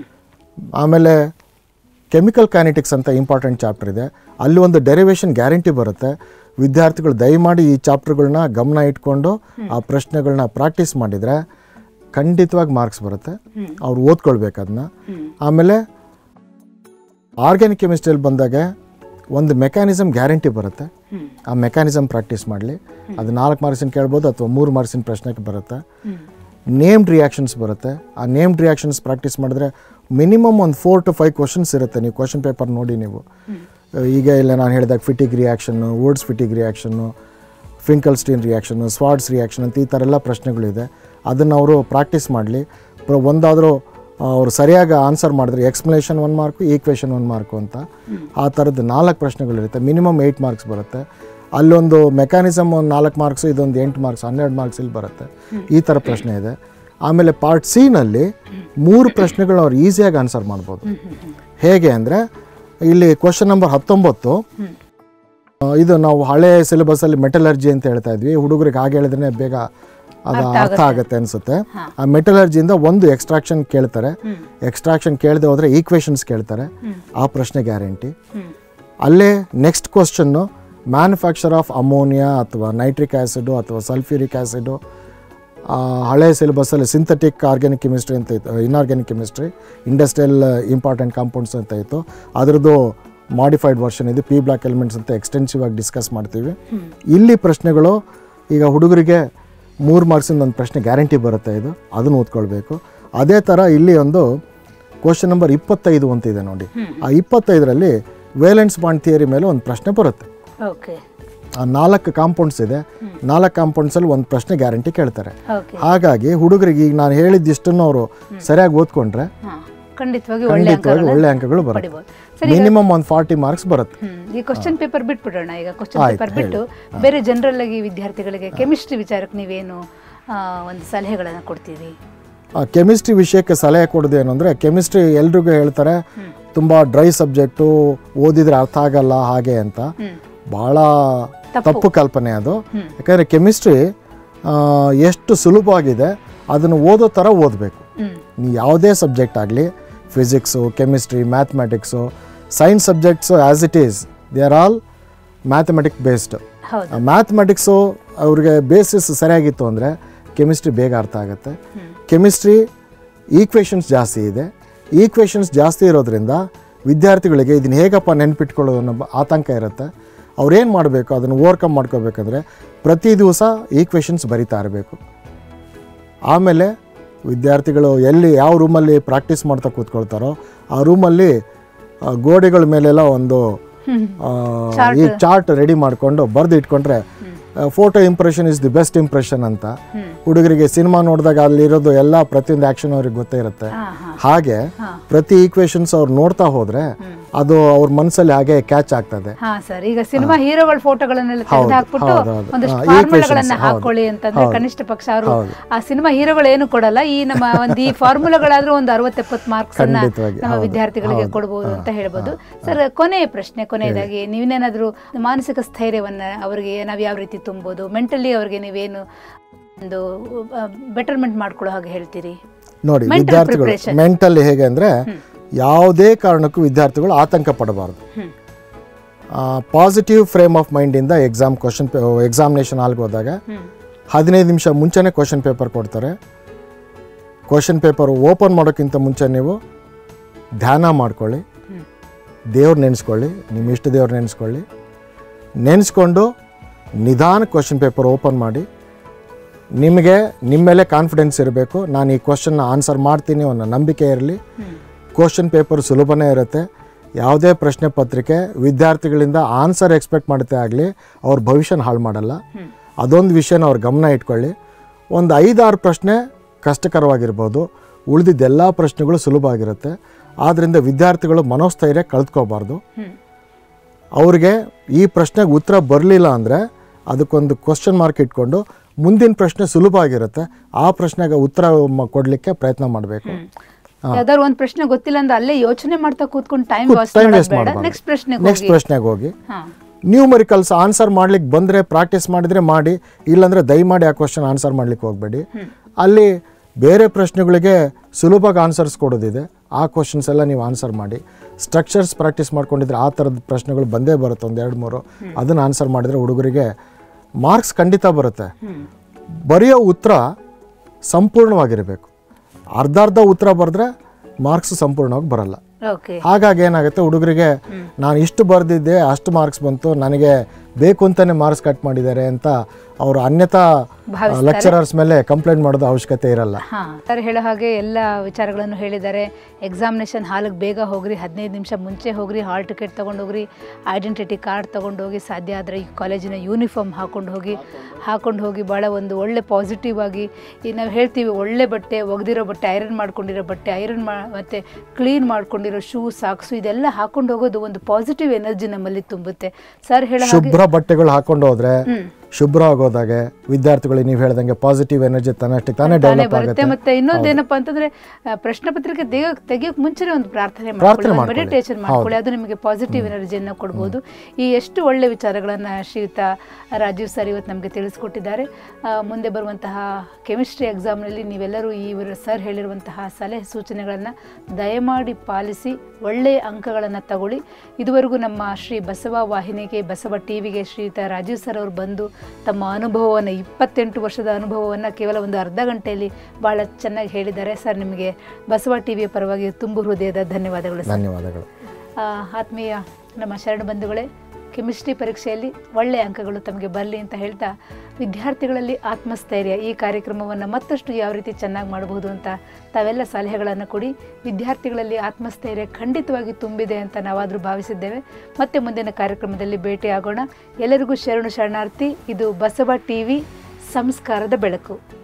ಆಮೇಲೆ ಕೆಮಿಕಲ್ ಕೈನೆಟಿಕ್ಸ್ ಅಂತ ಇಂಪಾರ್ಟೆಂಟ್ ಚಾಪ್ಟರ್ ಇದೆ ಅಲ್ಲಿ ಒಂದು ಡೆರಿವೇಷನ್ ಗ್ಯಾರಂಟಿ ಬರುತ್ತೆ ವಿದ್ಯಾರ್ಥಿಗಳು ದಯಮಾಡಿ ಈ ಚಾಪ್ಟರ್ಗಳನ್ನ ಗಮನ ಇಟ್ಕೊಂಡು ಆ ಪ್ರಶ್ನೆಗಳನ್ನ ಪ್ರಾಕ್ಟೀಸ್ ಮಾಡಿದರೆ ಖಂಡಿತವಾಗಿ ಮಾರ್ಕ್ಸ್ ಬರುತ್ತೆ ಅವ್ರು ಓದ್ಕೊಳ್ಬೇಕು ಅದನ್ನ ಆಮೇಲೆ ಆರ್ಗ್ಯಾನಿಕ್ ಕೆಮಿಸ್ಟ್ರಿಯಲ್ಲಿ ಬಂದಾಗ ಒಂದು ಮೆಕ್ಯಾನಿಸಮ್ ಗ್ಯಾರಂಟಿ ಬರುತ್ತೆ ಆ ಮೆಕ್ಯಾನಿಸಮ್ ಪ್ರಾಕ್ಟೀಸ್ ಮಾಡಲಿ ಅದು ನಾಲ್ಕು ಮಾರ್ಕ್ಸಿನ ಕೇಳ್ಬೋದು ಅಥವಾ ಮೂರು ಮಾರ್ಕ್ಸಿನ ಪ್ರಶ್ನೆಗೆ ಬರುತ್ತೆ ನೇಮ್ಡ್ ರಿಯಾಕ್ಷನ್ಸ್ ಬರುತ್ತೆ ಆ ನೇಮ್ಡ್ ರಿಯಾಕ್ಷನ್ಸ್ ಪ್ರಾಕ್ಟೀಸ್ ಮಾಡಿದ್ರೆ ಮಿನಿಮಮ್ ಒಂದು ಫೋರ್ ಟು ಫೈವ್ ಕ್ವಶನ್ಸ್ ಇರುತ್ತೆ ನೀವು ಕ್ವಶನ್ ಪೇಪರ್ ನೋಡಿ ನೀವು ಈಗ ಇಲ್ಲ ನಾನು ಹೇಳಿದಾಗ Fittig reaction Wurtz Fittig reaction Finkelstein reaction Swarts reaction ಅಂತ ಈ ಥರ ಎಲ್ಲ ಪ್ರಶ್ನೆಗಳಿದೆ ಅದನ್ನು ಅವರು ಪ್ರಾಕ್ಟೀಸ್ ಮಾಡಲಿ ಒಂದಾದರೂ ಅವ್ರು ಸರಿಯಾಗಿ ಆನ್ಸರ್ ಮಾಡಿದ್ರೆ explanation one mark equation one mark ಅಂತ ಆ ಥರದ್ದು ನಾಲ್ಕು ಪ್ರಶ್ನೆಗಳಿರುತ್ತೆ ಮಿನಿಮಮ್ ಏಯ್ಟ್ ಮಾರ್ಕ್ಸ್ ಬರುತ್ತೆ ಅಲ್ಲೊಂದು ಮೆಕ್ಯಾನಿಸಮ್ ಒಂದು ನಾಲ್ಕು ಮಾರ್ಕ್ಸು ಇದೊಂದು ಎಂಟು ಮಾರ್ಕ್ಸ್ ಹನ್ನೆರಡು ಮಾರ್ಕ್ಸ್ ಇಲ್ಲಿ ಬರುತ್ತೆ ಈ ಥರ ಪ್ರಶ್ನೆ ಇದೆ ಆಮೇಲೆ ಪಾರ್ಟ್ ಸಿನಲ್ಲಿ ಮೂರು ಪ್ರಶ್ನೆಗಳು ಅವ್ರು ಈಸಿಯಾಗಿ ಆನ್ಸರ್ ಮಾಡ್ಬೋದು ಹೇಗೆ ಅಂದರೆ ಇಲ್ಲಿ ಕ್ವಶನ್ ನಂಬರ್ ಹತ್ತೊಂಬತ್ತು ಆ, ಇದು ನಾವು ಹಳೆ ಸಿಲೆಬಸ್ಸಲ್ಲಿ ಮೆಟಲರ್ಜಿ ಅಂತ ಹೇಳ್ತಾ ಇದ್ವಿ ಹುಡುಗರಿಗೆ ಹಾಗೆ ಹೇಳಿದ್ರೆ ಬೇಗ ಅದು ಅರ್ಥ ಆಗುತ್ತೆ ಅನಿಸುತ್ತೆ ಆ ಮೆಟಲರ್ಜಿಯಿಂದ ಒಂದು ಎಕ್ಸ್ಟ್ರಾಕ್ಷನ್ ಕೇಳ್ತಾರೆ ಎಕ್ಸ್ಟ್ರಾಕ್ಷನ್ ಕೇಳದೆ ಹೋದರೆ ಈಕ್ವೇಷನ್ಸ್ ಕೇಳ್ತಾರೆ ಆ ಪ್ರಶ್ನೆ ಗ್ಯಾರಂಟಿ ಅಲ್ಲೇ next question manufacture of ammonia ಅಥವಾ ನೈಟ್ರಿಕ್ ಆ್ಯಸಿಡು ಅಥವಾ ಸಲ್ಫ್ಯೂರಿಕ್ ಆ್ಯಸಿಡು ಹಳೆ ಸಿಲೆಬಸ್ಸಲ್ಲಿ ಸಿಂಥೆಟಿಕ್ ಆರ್ಗ್ಯಾನಿಕ್ ಕೆಮಿಸ್ಟ್ರಿ ಅಂತ ಇತ್ತು inorganic chemistry industrial important compounds ಅಂತ ಇತ್ತು ಅದರದ್ದು ಮಾಡಿಫೈಡ್ ವರ್ಷನ್ ಇದು ಪಿ ಬ್ಲಾಕ್ ಎಲಿಮೆಂಟ್ಸ್ ಅಂತ ಎಕ್ಸ್ಟೆನ್ಸಿವ್ ಆಗಿ ಡಿಸ್ಕಸ್ ಮಾಡ್ತೀವಿ ಇಲ್ಲಿ ಪ್ರಶ್ನೆಗಳು ಈಗ ಹುಡುಗರಿಗೆ ಮೂರು ಮಾರ್ಕ್ಸಿಂದ ಒಂದು ಪ್ರಶ್ನೆ ಗ್ಯಾರಂಟಿ ಬರುತ್ತೆ ಇದು ಅದನ್ನು ಓದ್ಕೊಳ್ಬೇಕು ಅದೇ ಥರ ಇಲ್ಲಿ ಒಂದು ಕ್ವಶನ್ ನಂಬರ್ ಇಪ್ಪತ್ತೈದು ಅಂತ ಇದೆ ನೋಡಿ ಆ ಇಪ್ಪತ್ತೈದರಲ್ಲಿ ವೇಲೆನ್ಸ್ ಬಾಂಡ್ ಥಿಯರಿ ಮೇಲೆ ಒಂದು ಪ್ರಶ್ನೆ ಬರುತ್ತೆ ಓಕೆ ಆ ನಾಲ್ಕು ಕಾಂಪೌಂಡ್ಸ್ ಇದೆ ನಾಲ್ಕು ಕಾಂಪೌಂಡ್ಸಲ್ಲಿ ಒಂದು ಪ್ರಶ್ನೆ ಗ್ಯಾರಂಟಿ ಕೇಳ್ತಾರೆ ಓಕೆ ಹಾಗಾಗಿ ಹುಡುಗರಿಗೆ ಈಗ ನಾನು ಹೇಳಿದ್ದಿಷ್ಟನ್ನು ಅವರು ಸರಿಯಾಗಿ ಓದ್ಕೊಂಡ್ರೆ ಹಾ ಖಂಡಿತವಾಗಿ ಒಳ್ಳೆ ಖಂಡಿತವಾಗಿ ಅಂಕಗಳನ್ನ ಒಳ್ಳೆ ಅಂಕಗಳು ಬರುತ್ತೆ ಪಡಿಬೋದು ಮಿನಿಮಮ್ ಒಂದು ಫಾರ್ಟಿ ಮಾರ್ಕ್ಸ್ ಬರುತ್ತೆ ಹ್ಮ್ ಈ ಕ್ವಶನ್ ಪೇಪರ್ ಬಿಟ್ಬಿಡೋಣ ಈಗ ಕ್ವಶನ್ ಪೇಪರ್ ಬಿಟ್ಟು ಬೇರೆ ಜನರಲ್ ಆಗಿ ವಿದ್ಯಾರ್ಥಿಗಳಿಗೆ ಕೆಮಿಸ್ಟ್ರಿ ವಿಚಾರಕ್ಕೆ ನೀವೇನು ಆ, ಒಂದು ಸಲಹೆಗಳನ್ನು ಕೊಡ್ತೀರಿ ಕೆಮಿಸ್ಟ್ರಿ ವಿಷಯಕ್ಕೆ ಸಲಹೆ ಕೊಡೋದು ಏನು ಅಂದರೆ ಕೆಮಿಸ್ಟ್ರಿ ಎಲ್ರಿಗೂ ಹೇಳ್ತಾರೆ ತುಂಬ ಡ್ರೈ ಸಬ್ಜೆಕ್ಟು ಓದಿದ್ರೆ ಅರ್ಥ ಆಗಲ್ಲ ಹಾಗೆ ಅಂತ ಹ್ಮ್ ಭಾಳ ತಪ್ಪು ಕಲ್ಪನೆ ಅದು ಯಾಕಂದರೆ ಕೆಮಿಸ್ಟ್ರಿ ಎಷ್ಟು ಸುಲಭವಾಗಿದೆ ಅದನ್ನು ಓದೋ ಥರ ಓದಬೇಕು ಹ್ಮ್ ನೀವು ಯಾವುದೇ ಸಬ್ಜೆಕ್ಟ್ ಆಗಲಿ physics chemistry mathematics science subjects as it is they are all mathematic based ಹೌದು ಮ್ಯಾಥಮೆಟಿಕ್ಸು ಅವ್ರಿಗೆ ಬೇಸಿಸ್ ಸರಿಯಾಗಿತ್ತು ಅಂದರೆ ಕೆಮಿಸ್ಟ್ರಿ ಬೇಗ ಅರ್ಥ ಆಗುತ್ತೆ ಕೆಮಿಸ್ಟ್ರಿ ಈಕ್ವೇಷನ್ಸ್ ಜಾಸ್ತಿ ಇದೆ ಈಕ್ವೇಷನ್ಸ್ ಜಾಸ್ತಿ ಇರೋದ್ರಿಂದ ವಿದ್ಯಾರ್ಥಿಗಳಿಗೆ ಇದನ್ನ ಹೇಗಪ್ಪ ನೆನ್ಪಿಟ್ಕೊಳ್ಳೋದು ಅನ್ನೋ ಬ- ಆತಂಕ ಇರುತ್ತೆ ಅವ್ರೇನು ಮಾಡಬೇಕು ಅದನ್ನು ಓವರ್ಕಮ್ ಮಾಡ್ಕೋಬೇಕಂದ್ರೆ ಪ್ರತಿ ದಿವಸ ಈಕ್ವೇಷನ್ಸ್ ಬರಿತಾ ಇರಬೇಕು ಆಮೇಲೆ ವಿದ್ಯಾರ್ಥಿಗಳು ಎಲ್ಲಿ ಯಾವ ರೂಮಲ್ಲಿ ಪ್ರಾಕ್ಟೀಸ್ ಮಾಡ್ತಾ ಕೂತ್ಕೊಳ್ತಾರೋ ಆ ರೂಮಲ್ಲಿ ಆ, ಗೋಡೆಗಳ ಮೇಲೆಲ್ಲ ಒಂದು ಆ, ಈ ಚಾರ್ಟ್ ರೆಡಿ ಮಾಡಿಕೊಂಡು ಬರೆದು ಇಟ್ಕೊಂಡ್ರೆ photo impression is the best impression ಅಂತ ಹುಡುಗರಿಗೆ ಸಿನಿಮಾ ನೋಡಿದಾಗ ಅಲ್ಲಿರೋದು ಎಲ್ಲ ಪ್ರತಿಯೊಂದು ಆ್ಯಕ್ಷನ್ ಅವ್ರಿಗೆ ಗೊತ್ತೇ ಇರುತ್ತೆ ಹಾ ಹಾ ಹಾಗೆ ಪ್ರತಿ ಈಕ್ವೇಷನ್ಸ್ ಅವ್ರು ನೋಡ್ತಾ ಹೋದ್ರೆ ಅದು ಅವ್ರ ಮನಸ್ಸಲ್ಲಿ ಹಾಗೆ ಕ್ಯಾಚ್ ಆಗ್ತದೆ ಹಾ ಸರ್ ಈಗ ಸಿನಿಮಾ ಹೀರೋಗಳ ಫೋಟೋಗಳನ್ನೆಲ್ಲ ತೆಗೆದು ಹಾಕ್ಬಿಟ್ಟು ಹೌದು, ಹೌದು. ಒಂದಷ್ಟು ಹಾ, ಫಾರ್ಮುಲಾಗಳನ್ನ equations, ಹೌದು. ಹಾಕೊಳ್ಳಿ ಅಂತಂದ್ರೆ ಕನಿಷ್ಠ ಪಕ್ಷ ಅವರು ಆ ಸಿನಿಮಾ ಹೀರೋಗಳು ಏನು ಕೊಡಲ್ಲ ಈ ನಮ್ಮ ಒಂದು ಈ ಫಾರ್ಮುಲಾಗಳಾದ್ರೂ ಒಂದು ಅರವತ್ತೆಪ್ಪತ್ತು ಮಾರ್ಕ್ಸ್ ಅನ್ನ ಖಂಡಿತವಾಗಿ, ನಮ್ಮ ಹೌದು, ವಿದ್ಯಾರ್ಥಿಗಳಿಗೆ ಹೌದು. ಕೊಡಬಹುದು ಅಂತ ಹೇಳ್ಬೋದು ಸರ್ ಕೊನೆಯ ಪ್ರಶ್ನೆ ಕೊನೆಯದಾಗಿ ನೀವೇನಾದ್ರೂ ಮಾನಸಿಕ ಸ್ಥೈರ್ಯವನ್ನ ಅವರಿಗೆ ನಾವ್ ಯಾವ ರೀತಿ ತುಂಬೋದು ಮೆಂಟಲಿ ಅವ್ರಿಗೆ ನೀವೇನು ಒಂದು ಬೆಟರ್ಮೆಂಟ್ ಮಾಡ್ಕೊಳ್ಳೋ ಹಾಗೆ ಹೇಳ್ತೀರಿ ನೋಡಿ Mental ವಿದ್ಯಾರ್ಥಿಗಳು preparation. ಮೆಂಟಲಿ ಹೇಗೆ ಅಂದರೆ ಯಾವುದೇ ಕಾರಣಕ್ಕೂ ವಿದ್ಯಾರ್ಥಿಗಳು ಆತಂಕ ಪಡಬಾರ್ದು ಹ್ಮ್ ಪಾಸಿಟಿವ್ ಫ್ರೇಮ್ ಆಫ್ ಮೈಂಡಿಂದ ಎಕ್ಸಾಮ್ ಕ್ವಶನ್ ಎಕ್ಸಾಮಿನೇಷನ್ ಹಾಲ್ಗೆ ಹೋದಾಗ ಹ್ಮ್ ಹದಿನೈದು ನಿಮಿಷ ಮುಂಚೆನೇ ಕ್ವಶನ್ ಪೇಪರ್ ಕೊಡ್ತಾರೆ ಕ್ವಶನ್ ಪೇಪರ್ ಓಪನ್ ಮಾಡೋಕ್ಕಿಂತ ಮುಂಚೆ ನೀವು ಧ್ಯಾನ ಮಾಡ್ಕೊಳ್ಳಿ ಹ್ಮ್ ದೇವ್ರು ನೆನೆಸ್ಕೊಳ್ಳಿ ನಿಮ್ಮ ಇಷ್ಟ ದೇವ್ರು ನೆನೆಸ್ಕೊಳ್ಳಿ ನೆನೆಸ್ಕೊಂಡು ನಿಧಾನ ಕ್ವಶನ್ ಪೇಪರ್ ಓಪನ್ ಮಾಡಿ ನಿಮಗೆ ನಿಮ್ಮ ಮೇಲೆ ಕಾನ್ಫಿಡೆನ್ಸ್ ಇರಬೇಕು ನಾನು ಈ ಕ್ವಶನ್ನ ಆನ್ಸರ್ ಮಾಡ್ತೀನಿ ಅನ್ನೋ ನಂಬಿಕೆ ಇರಲಿ ಹ್ಮ್ ಕ್ವಶನ್ ಪೇಪರ್ ಸುಲಭನೇ ಇರುತ್ತೆ ಯಾವುದೇ ಪ್ರಶ್ನೆ ಪತ್ರಿಕೆ ವಿದ್ಯಾರ್ಥಿಗಳಿಂದ ಆನ್ಸರ್ ಎಕ್ಸ್ಪೆಕ್ಟ್ ಮಾಡುತ್ತೆ ಆಗಲಿ ಅವ್ರ ಭವಿಷ್ಯನ ಹಾಳು ಮಾಡಲ್ಲ ಅದೊಂದು ವಿಷಯನ ಅವ್ರ ಗಮನ ಇಟ್ಕೊಳ್ಳಿ ಒಂದು ಐದಾರು ಪ್ರಶ್ನೆ ಕಷ್ಟಕರವಾಗಿರ್ಬೋದು ಉಳಿದಿದ್ದೆಲ್ಲ ಪ್ರಶ್ನೆಗಳು ಸುಲಭ ಆಗಿರುತ್ತೆ ಆದ್ದರಿಂದ ವಿದ್ಯಾರ್ಥಿಗಳು ಮನೋಸ್ಥೈರ್ಯ ಕಳೆದುಕೋಬಾರ್ದು ಹ್ಮ್ ಅವ್ರಿಗೆ ಈ ಪ್ರಶ್ನೆಗೆ ಉತ್ತರ ಬರಲಿಲ್ಲ ಅಂದರೆ ಅದಕ್ಕೊಂದು ಕ್ವಶನ್ ಮಾರ್ಕ್ ಇಟ್ಕೊಂಡು ಮುಂದಿನ ಪ್ರಶ್ನೆ ಸುಲಭ ಆಗಿರುತ್ತೆ ಆ ಪ್ರಶ್ನೆಗೆ ಉತ್ತರ ಮ- ಕೊಡ್ಲಿಕ್ಕೆ ಪ್ರಯತ್ನ ಮಾಡಬೇಕು ಯಾವ್ದಾದ್ರು ಒಂದ್ ಪ್ರಶ್ನೆ ಗೊತ್ತಿಲ್ಲ ಅಂದ್ರೆ ಅಲ್ಲೇ ಯೋಚನೆ ಮಾಡ್ತಾ ಕೂತ್ಕೊಂಡು ಟೈಮ್ ವಾಸ್ಟ್ ಟೈಮ್ ಮಾಡೋದು ವೇಸ್ಟ್ ಬೇಡ ಮಾಡಬಾರ್ದು ನೆಕ್ಸ್ಟ್ ಪ್ರಶ್ನೆಗೆ ನೆಕ್ಸ್ಟ್ ಹೋಗಿ ಪ್ರಶ್ನೆಗೆ ಹೋಗಿ ಹಾ ನ್ಯೂಮರಿಕಲ್ಸ್ ಆನ್ಸರ್ ಮಾಡ್ಲಿಕ್ಕೆ ಬಂದರೆ ಪ್ರಾಕ್ಟೀಸ್ ಮಾಡಿದರೆ ಮಾಡಿ ಇಲ್ಲಾಂದರೆ ದಯಮಾಡಿ ಆ ಕ್ವಶನ್ ಆನ್ಸರ್ ಮಾಡ್ಲಿಕ್ಕೆ ಹೋಗಬೇಡಿ ಅಲ್ಲಿ ಬೇರೆ ಪ್ರಶ್ನೆಗಳಿಗೆ ಸುಲಭವಾಗಿ ಆನ್ಸರ್ಸ್ ಕೊಡೋದಿದೆ ಆ ಕ್ವಶನ್ಸ್ ಎಲ್ಲ ನೀವು ಆನ್ಸರ್ ಮಾಡಿ ಸ್ಟ್ರಕ್ಚರ್ಸ್ ಪ್ರಾಕ್ಟೀಸ್ ಮಾಡ್ಕೊಂಡಿದ್ರೆ ಆ ಥರದ ಪ್ರಶ್ನೆಗಳು ಬಂದೇ ಬರುತ್ತೆ ಒಂದು ಎರಡು ಮೂರು ಅದನ್ನು ಆನ್ಸರ್ ಮಾಡಿದರೆ ಹುಡುಗರಿಗೆ ಮಾರ್ಕ್ಸ್ ಖಂಡಿತ ಬರುತ್ತೆ ಬರೆಯೋ ಉತ್ತರ ಸಂಪೂರ್ಣವಾಗಿರಬೇಕು ಅರ್ಧ ಅರ್ಧ ಉತ್ತರ ಬರೆದ್ರೆ ಮಾರ್ಕ್ಸ್ ಸಂಪೂರ್ಣವಾಗಿ ಬರಲ್ಲ ಓಕೆ ಹಾಗಾಗಿ ಏನಾಗುತ್ತೆ ಹುಡುಗರಿಗೆ ನಾನು ಇಷ್ಟು ಬರೆದಿದ್ದೆ ಅಷ್ಟು ಮಾರ್ಕ್ಸ್ ಬಂತು ನನಗೆ ಬೇಕು ಅಂತಾನೆ ಮಾರ್ಕ್ಸ್ ಕಟ್ ಮಾಡಿದ್ದಾರೆ ಅಂತ ಅವರು ಅನ್ಯತಾ ಭಾವಿಸ್ತಾರೆ. ಲೆಕ್ಚರರ್ಸ್ ಮೇಲೆ ಕಂಪ್ಲೇಂಟ್ ಮಾಡೋದು ಅವಶ್ಯಕತೆ ಇರಲ್ಲ ಹಾಂ ಸರ್ ಹೇಳೋ ಹಾಗೆ ಎಲ್ಲ ವಿಚಾರಗಳನ್ನು ಹೇಳಿದ್ದಾರೆ ಎಕ್ಸಾಮಿನೇಷನ್ ಹಾಲಿಗೆ ಬೇಗ ಹೋಗ್ರಿ ಹದಿನೈದು ನಿಮಿಷ ಮುಂಚೆ ಹೋಗ್ರಿ ಹಾಲ್ ಟಿಕೆಟ್ ತೊಗೊಂಡು ಹೋಗ್ರಿ ಐಡೆಂಟಿಟಿ ಕಾರ್ಡ್ ತೊಗೊಂಡು ಹೋಗಿ ಸಾಧ್ಯ ಆದರೆ ಈ ಕಾಲೇಜಿನ ಯೂನಿಫಾರ್ಮ್ ಹಾಕೊಂಡು ಹೋಗಿ ಹಾಕೊಂಡು ಹೋಗಿ ಭಾಳ ಒಂದು ಒಳ್ಳೆ ಪಾಸಿಟಿವ್ ಆಗಿ ಈಗ ನಾವು ಹೇಳ್ತೀವಿ ಒಳ್ಳೆ ಬಟ್ಟೆ ಒಗೆದಿರೋ ಬಟ್ಟೆ ಐರನ್ ಮಾಡ್ಕೊಂಡಿರೋ ಬಟ್ಟೆ ಐರನ್ ಮಾ ಮತ್ತು ಕ್ಲೀನ್ ಮಾಡ್ಕೊಂಡಿರೋ ಶೂ ಸಾಕ್ಸು ಇದೆಲ್ಲ ಹಾಕೊಂಡು ಹೋಗೋದು ಒಂದು ಪಾಸಿಟಿವ್ ಎನರ್ಜಿ ನಮ್ಮಲ್ಲಿ ತುಂಬುತ್ತೆ ಸರ್ ಹೇಳೋ ಹಾಗೆ ಶುಭ್ರ ಬಟ್ಟೆಗಳು ಹಾಕೊಂಡು ಹೋದ್ರೆ ಹ್ಮ್. ಶುಭ್ರ ಆಗೋದಾಗೆ ವಿದ್ಯಾರ್ಥಿಗಳಿಗೆ ನೀವು ಹೇಳ್ದಂಗೆ ಪಾಸಿಟಿವ್ ಎನರ್ಜಿ ತನ್ನಷ್ಟಕ್ಕೆ ತಾನೇ ತಾನೇ ಡೆವಲಪ್ ಬರುತ್ತೆ ಆಗುತ್ತೆ ಮತ್ತೆ ಇನ್ನೊಂದೇನಪ್ಪ ಅಂತಂದ್ರೆ ಆ, ಪ್ರಶ್ನೆ ಪತ್ರಿಕೆ ತೆಗಿಯೋಕ್ ತೆಗಿಯೋಕ್ ಮುಂಚೆನೆ ಒಂದು ಪ್ರಾರ್ಥನೆ ಪ್ರಾರ್ಥನೆ ಮಾಡ್ಕೊಳ್ಳಿ ಮಾಡ್ಕೊಳ್ಳಿ. ಮೆಡಿಟೇಷನ್ ಮಾಡ್ಕೊಳ್ಳಿ ಅದು ನಿಮಗೆ ಪಾಸಿಟಿವ್ ಎನರ್ಜಿಯನ್ನು ಕೊಡ್ಬೋದು ಈ ಎಷ್ಟು ಒಳ್ಳೆ ವಿಚಾರಗಳನ್ನ ಶ್ರೀಯುತ ರಾಜೀವ್ ಸರ್ ಇವತ್ತು ನಮಗೆ ತಿಳಿಸ್ಕೊಟ್ಟಿದ್ದಾರೆ ಆ, ಮುಂದೆ ಬರುವಂತಹ ಕೆಮಿಸ್ಟ್ರಿ ಎಕ್ಸಾಮ್ನಲ್ಲಿ ನೀವೆಲ್ಲರೂ ಈ ಇವರು ಸರ್ ಹೇಳಿರುವಂತಹ ಸಲಹೆ ಸೂಚನೆಗಳನ್ನು ದಯಮಾಡಿ ಪಾಲಿಸಿ ಒಳ್ಳೆಯ ಅಂಕಗಳನ್ನು ತಗೊಳ್ಳಿ ಇದುವರೆಗೂ ನಮ್ಮ ಶ್ರೀ ಬಸವ ವಾಹಿನಿಗೆ ಬಸವ ಟಿವಿಗೆ ಶ್ರೀಯುತ ರಾಜೀವ್ ಸರ್ ಅವರು ಬಂದು ತಮ್ಮ ಅನುಭವವನ್ನು ಇಪ್ಪತ್ತೆಂಟು ವರ್ಷದ ಅನುಭವವನ್ನು ಕೇವಲ ಒಂದು ಅರ್ಧ ಗಂಟೆಯಲ್ಲಿ ಭಾಳ ಚೆನ್ನಾಗಿ ಹೇಳಿದ್ದಾರೆ ಸರ್ ನಿಮಗೆ ಬಸವ ಟಿವಿಯ ಪರವಾಗಿ ತುಂಬು ಹೃದಯದ ಧನ್ಯವಾದಗಳು ಸರ್ ಧನ್ಯವಾದಗಳು ಆ, ಆತ್ಮೀಯ ನಮ್ಮ ಶರಣ ಬಂಧುಗಳೇ ಕೆಮಿಸ್ಟ್ರಿ ಪರೀಕ್ಷೆಯಲ್ಲಿ ಒಳ್ಳೆಯ ಅಂಕಗಳು ತಮಗೆ ಬರಲಿ ಅಂತ ಹೇಳ್ತಾ ವಿದ್ಯಾರ್ಥಿಗಳಲ್ಲಿ ಆತ್ಮಸ್ಥೈರ್ಯ ಈ ಕಾರ್ಯಕ್ರಮವನ್ನು ಮತ್ತಷ್ಟು ಯಾವ ರೀತಿ ಚೆನ್ನಾಗಿ ಮಾಡಬಹುದು ಅಂತ ತಾವೆಲ್ಲ ಸಲಹೆಗಳನ್ನು ಕೊಡಿ ವಿದ್ಯಾರ್ಥಿಗಳಲ್ಲಿ ಆತ್ಮಸ್ಥೈರ್ಯ ಖಂಡಿತವಾಗಿ ತುಂಬಿದೆ ಅಂತ ನಾವಾದರೂ ಭಾವಿಸಿದ್ದೇವೆ ಮತ್ತೆ ಮುಂದಿನ ಕಾರ್ಯಕ್ರಮದಲ್ಲಿ ಭೇಟಿಯಾಗೋಣ ಎಲ್ಲರಿಗೂ ಶರಣು ಶರಣಾರ್ಥಿ ಇದು ಬಸವ ಟಿವಿ ಸಂಸ್ಕಾರದ ಬೆಳಕು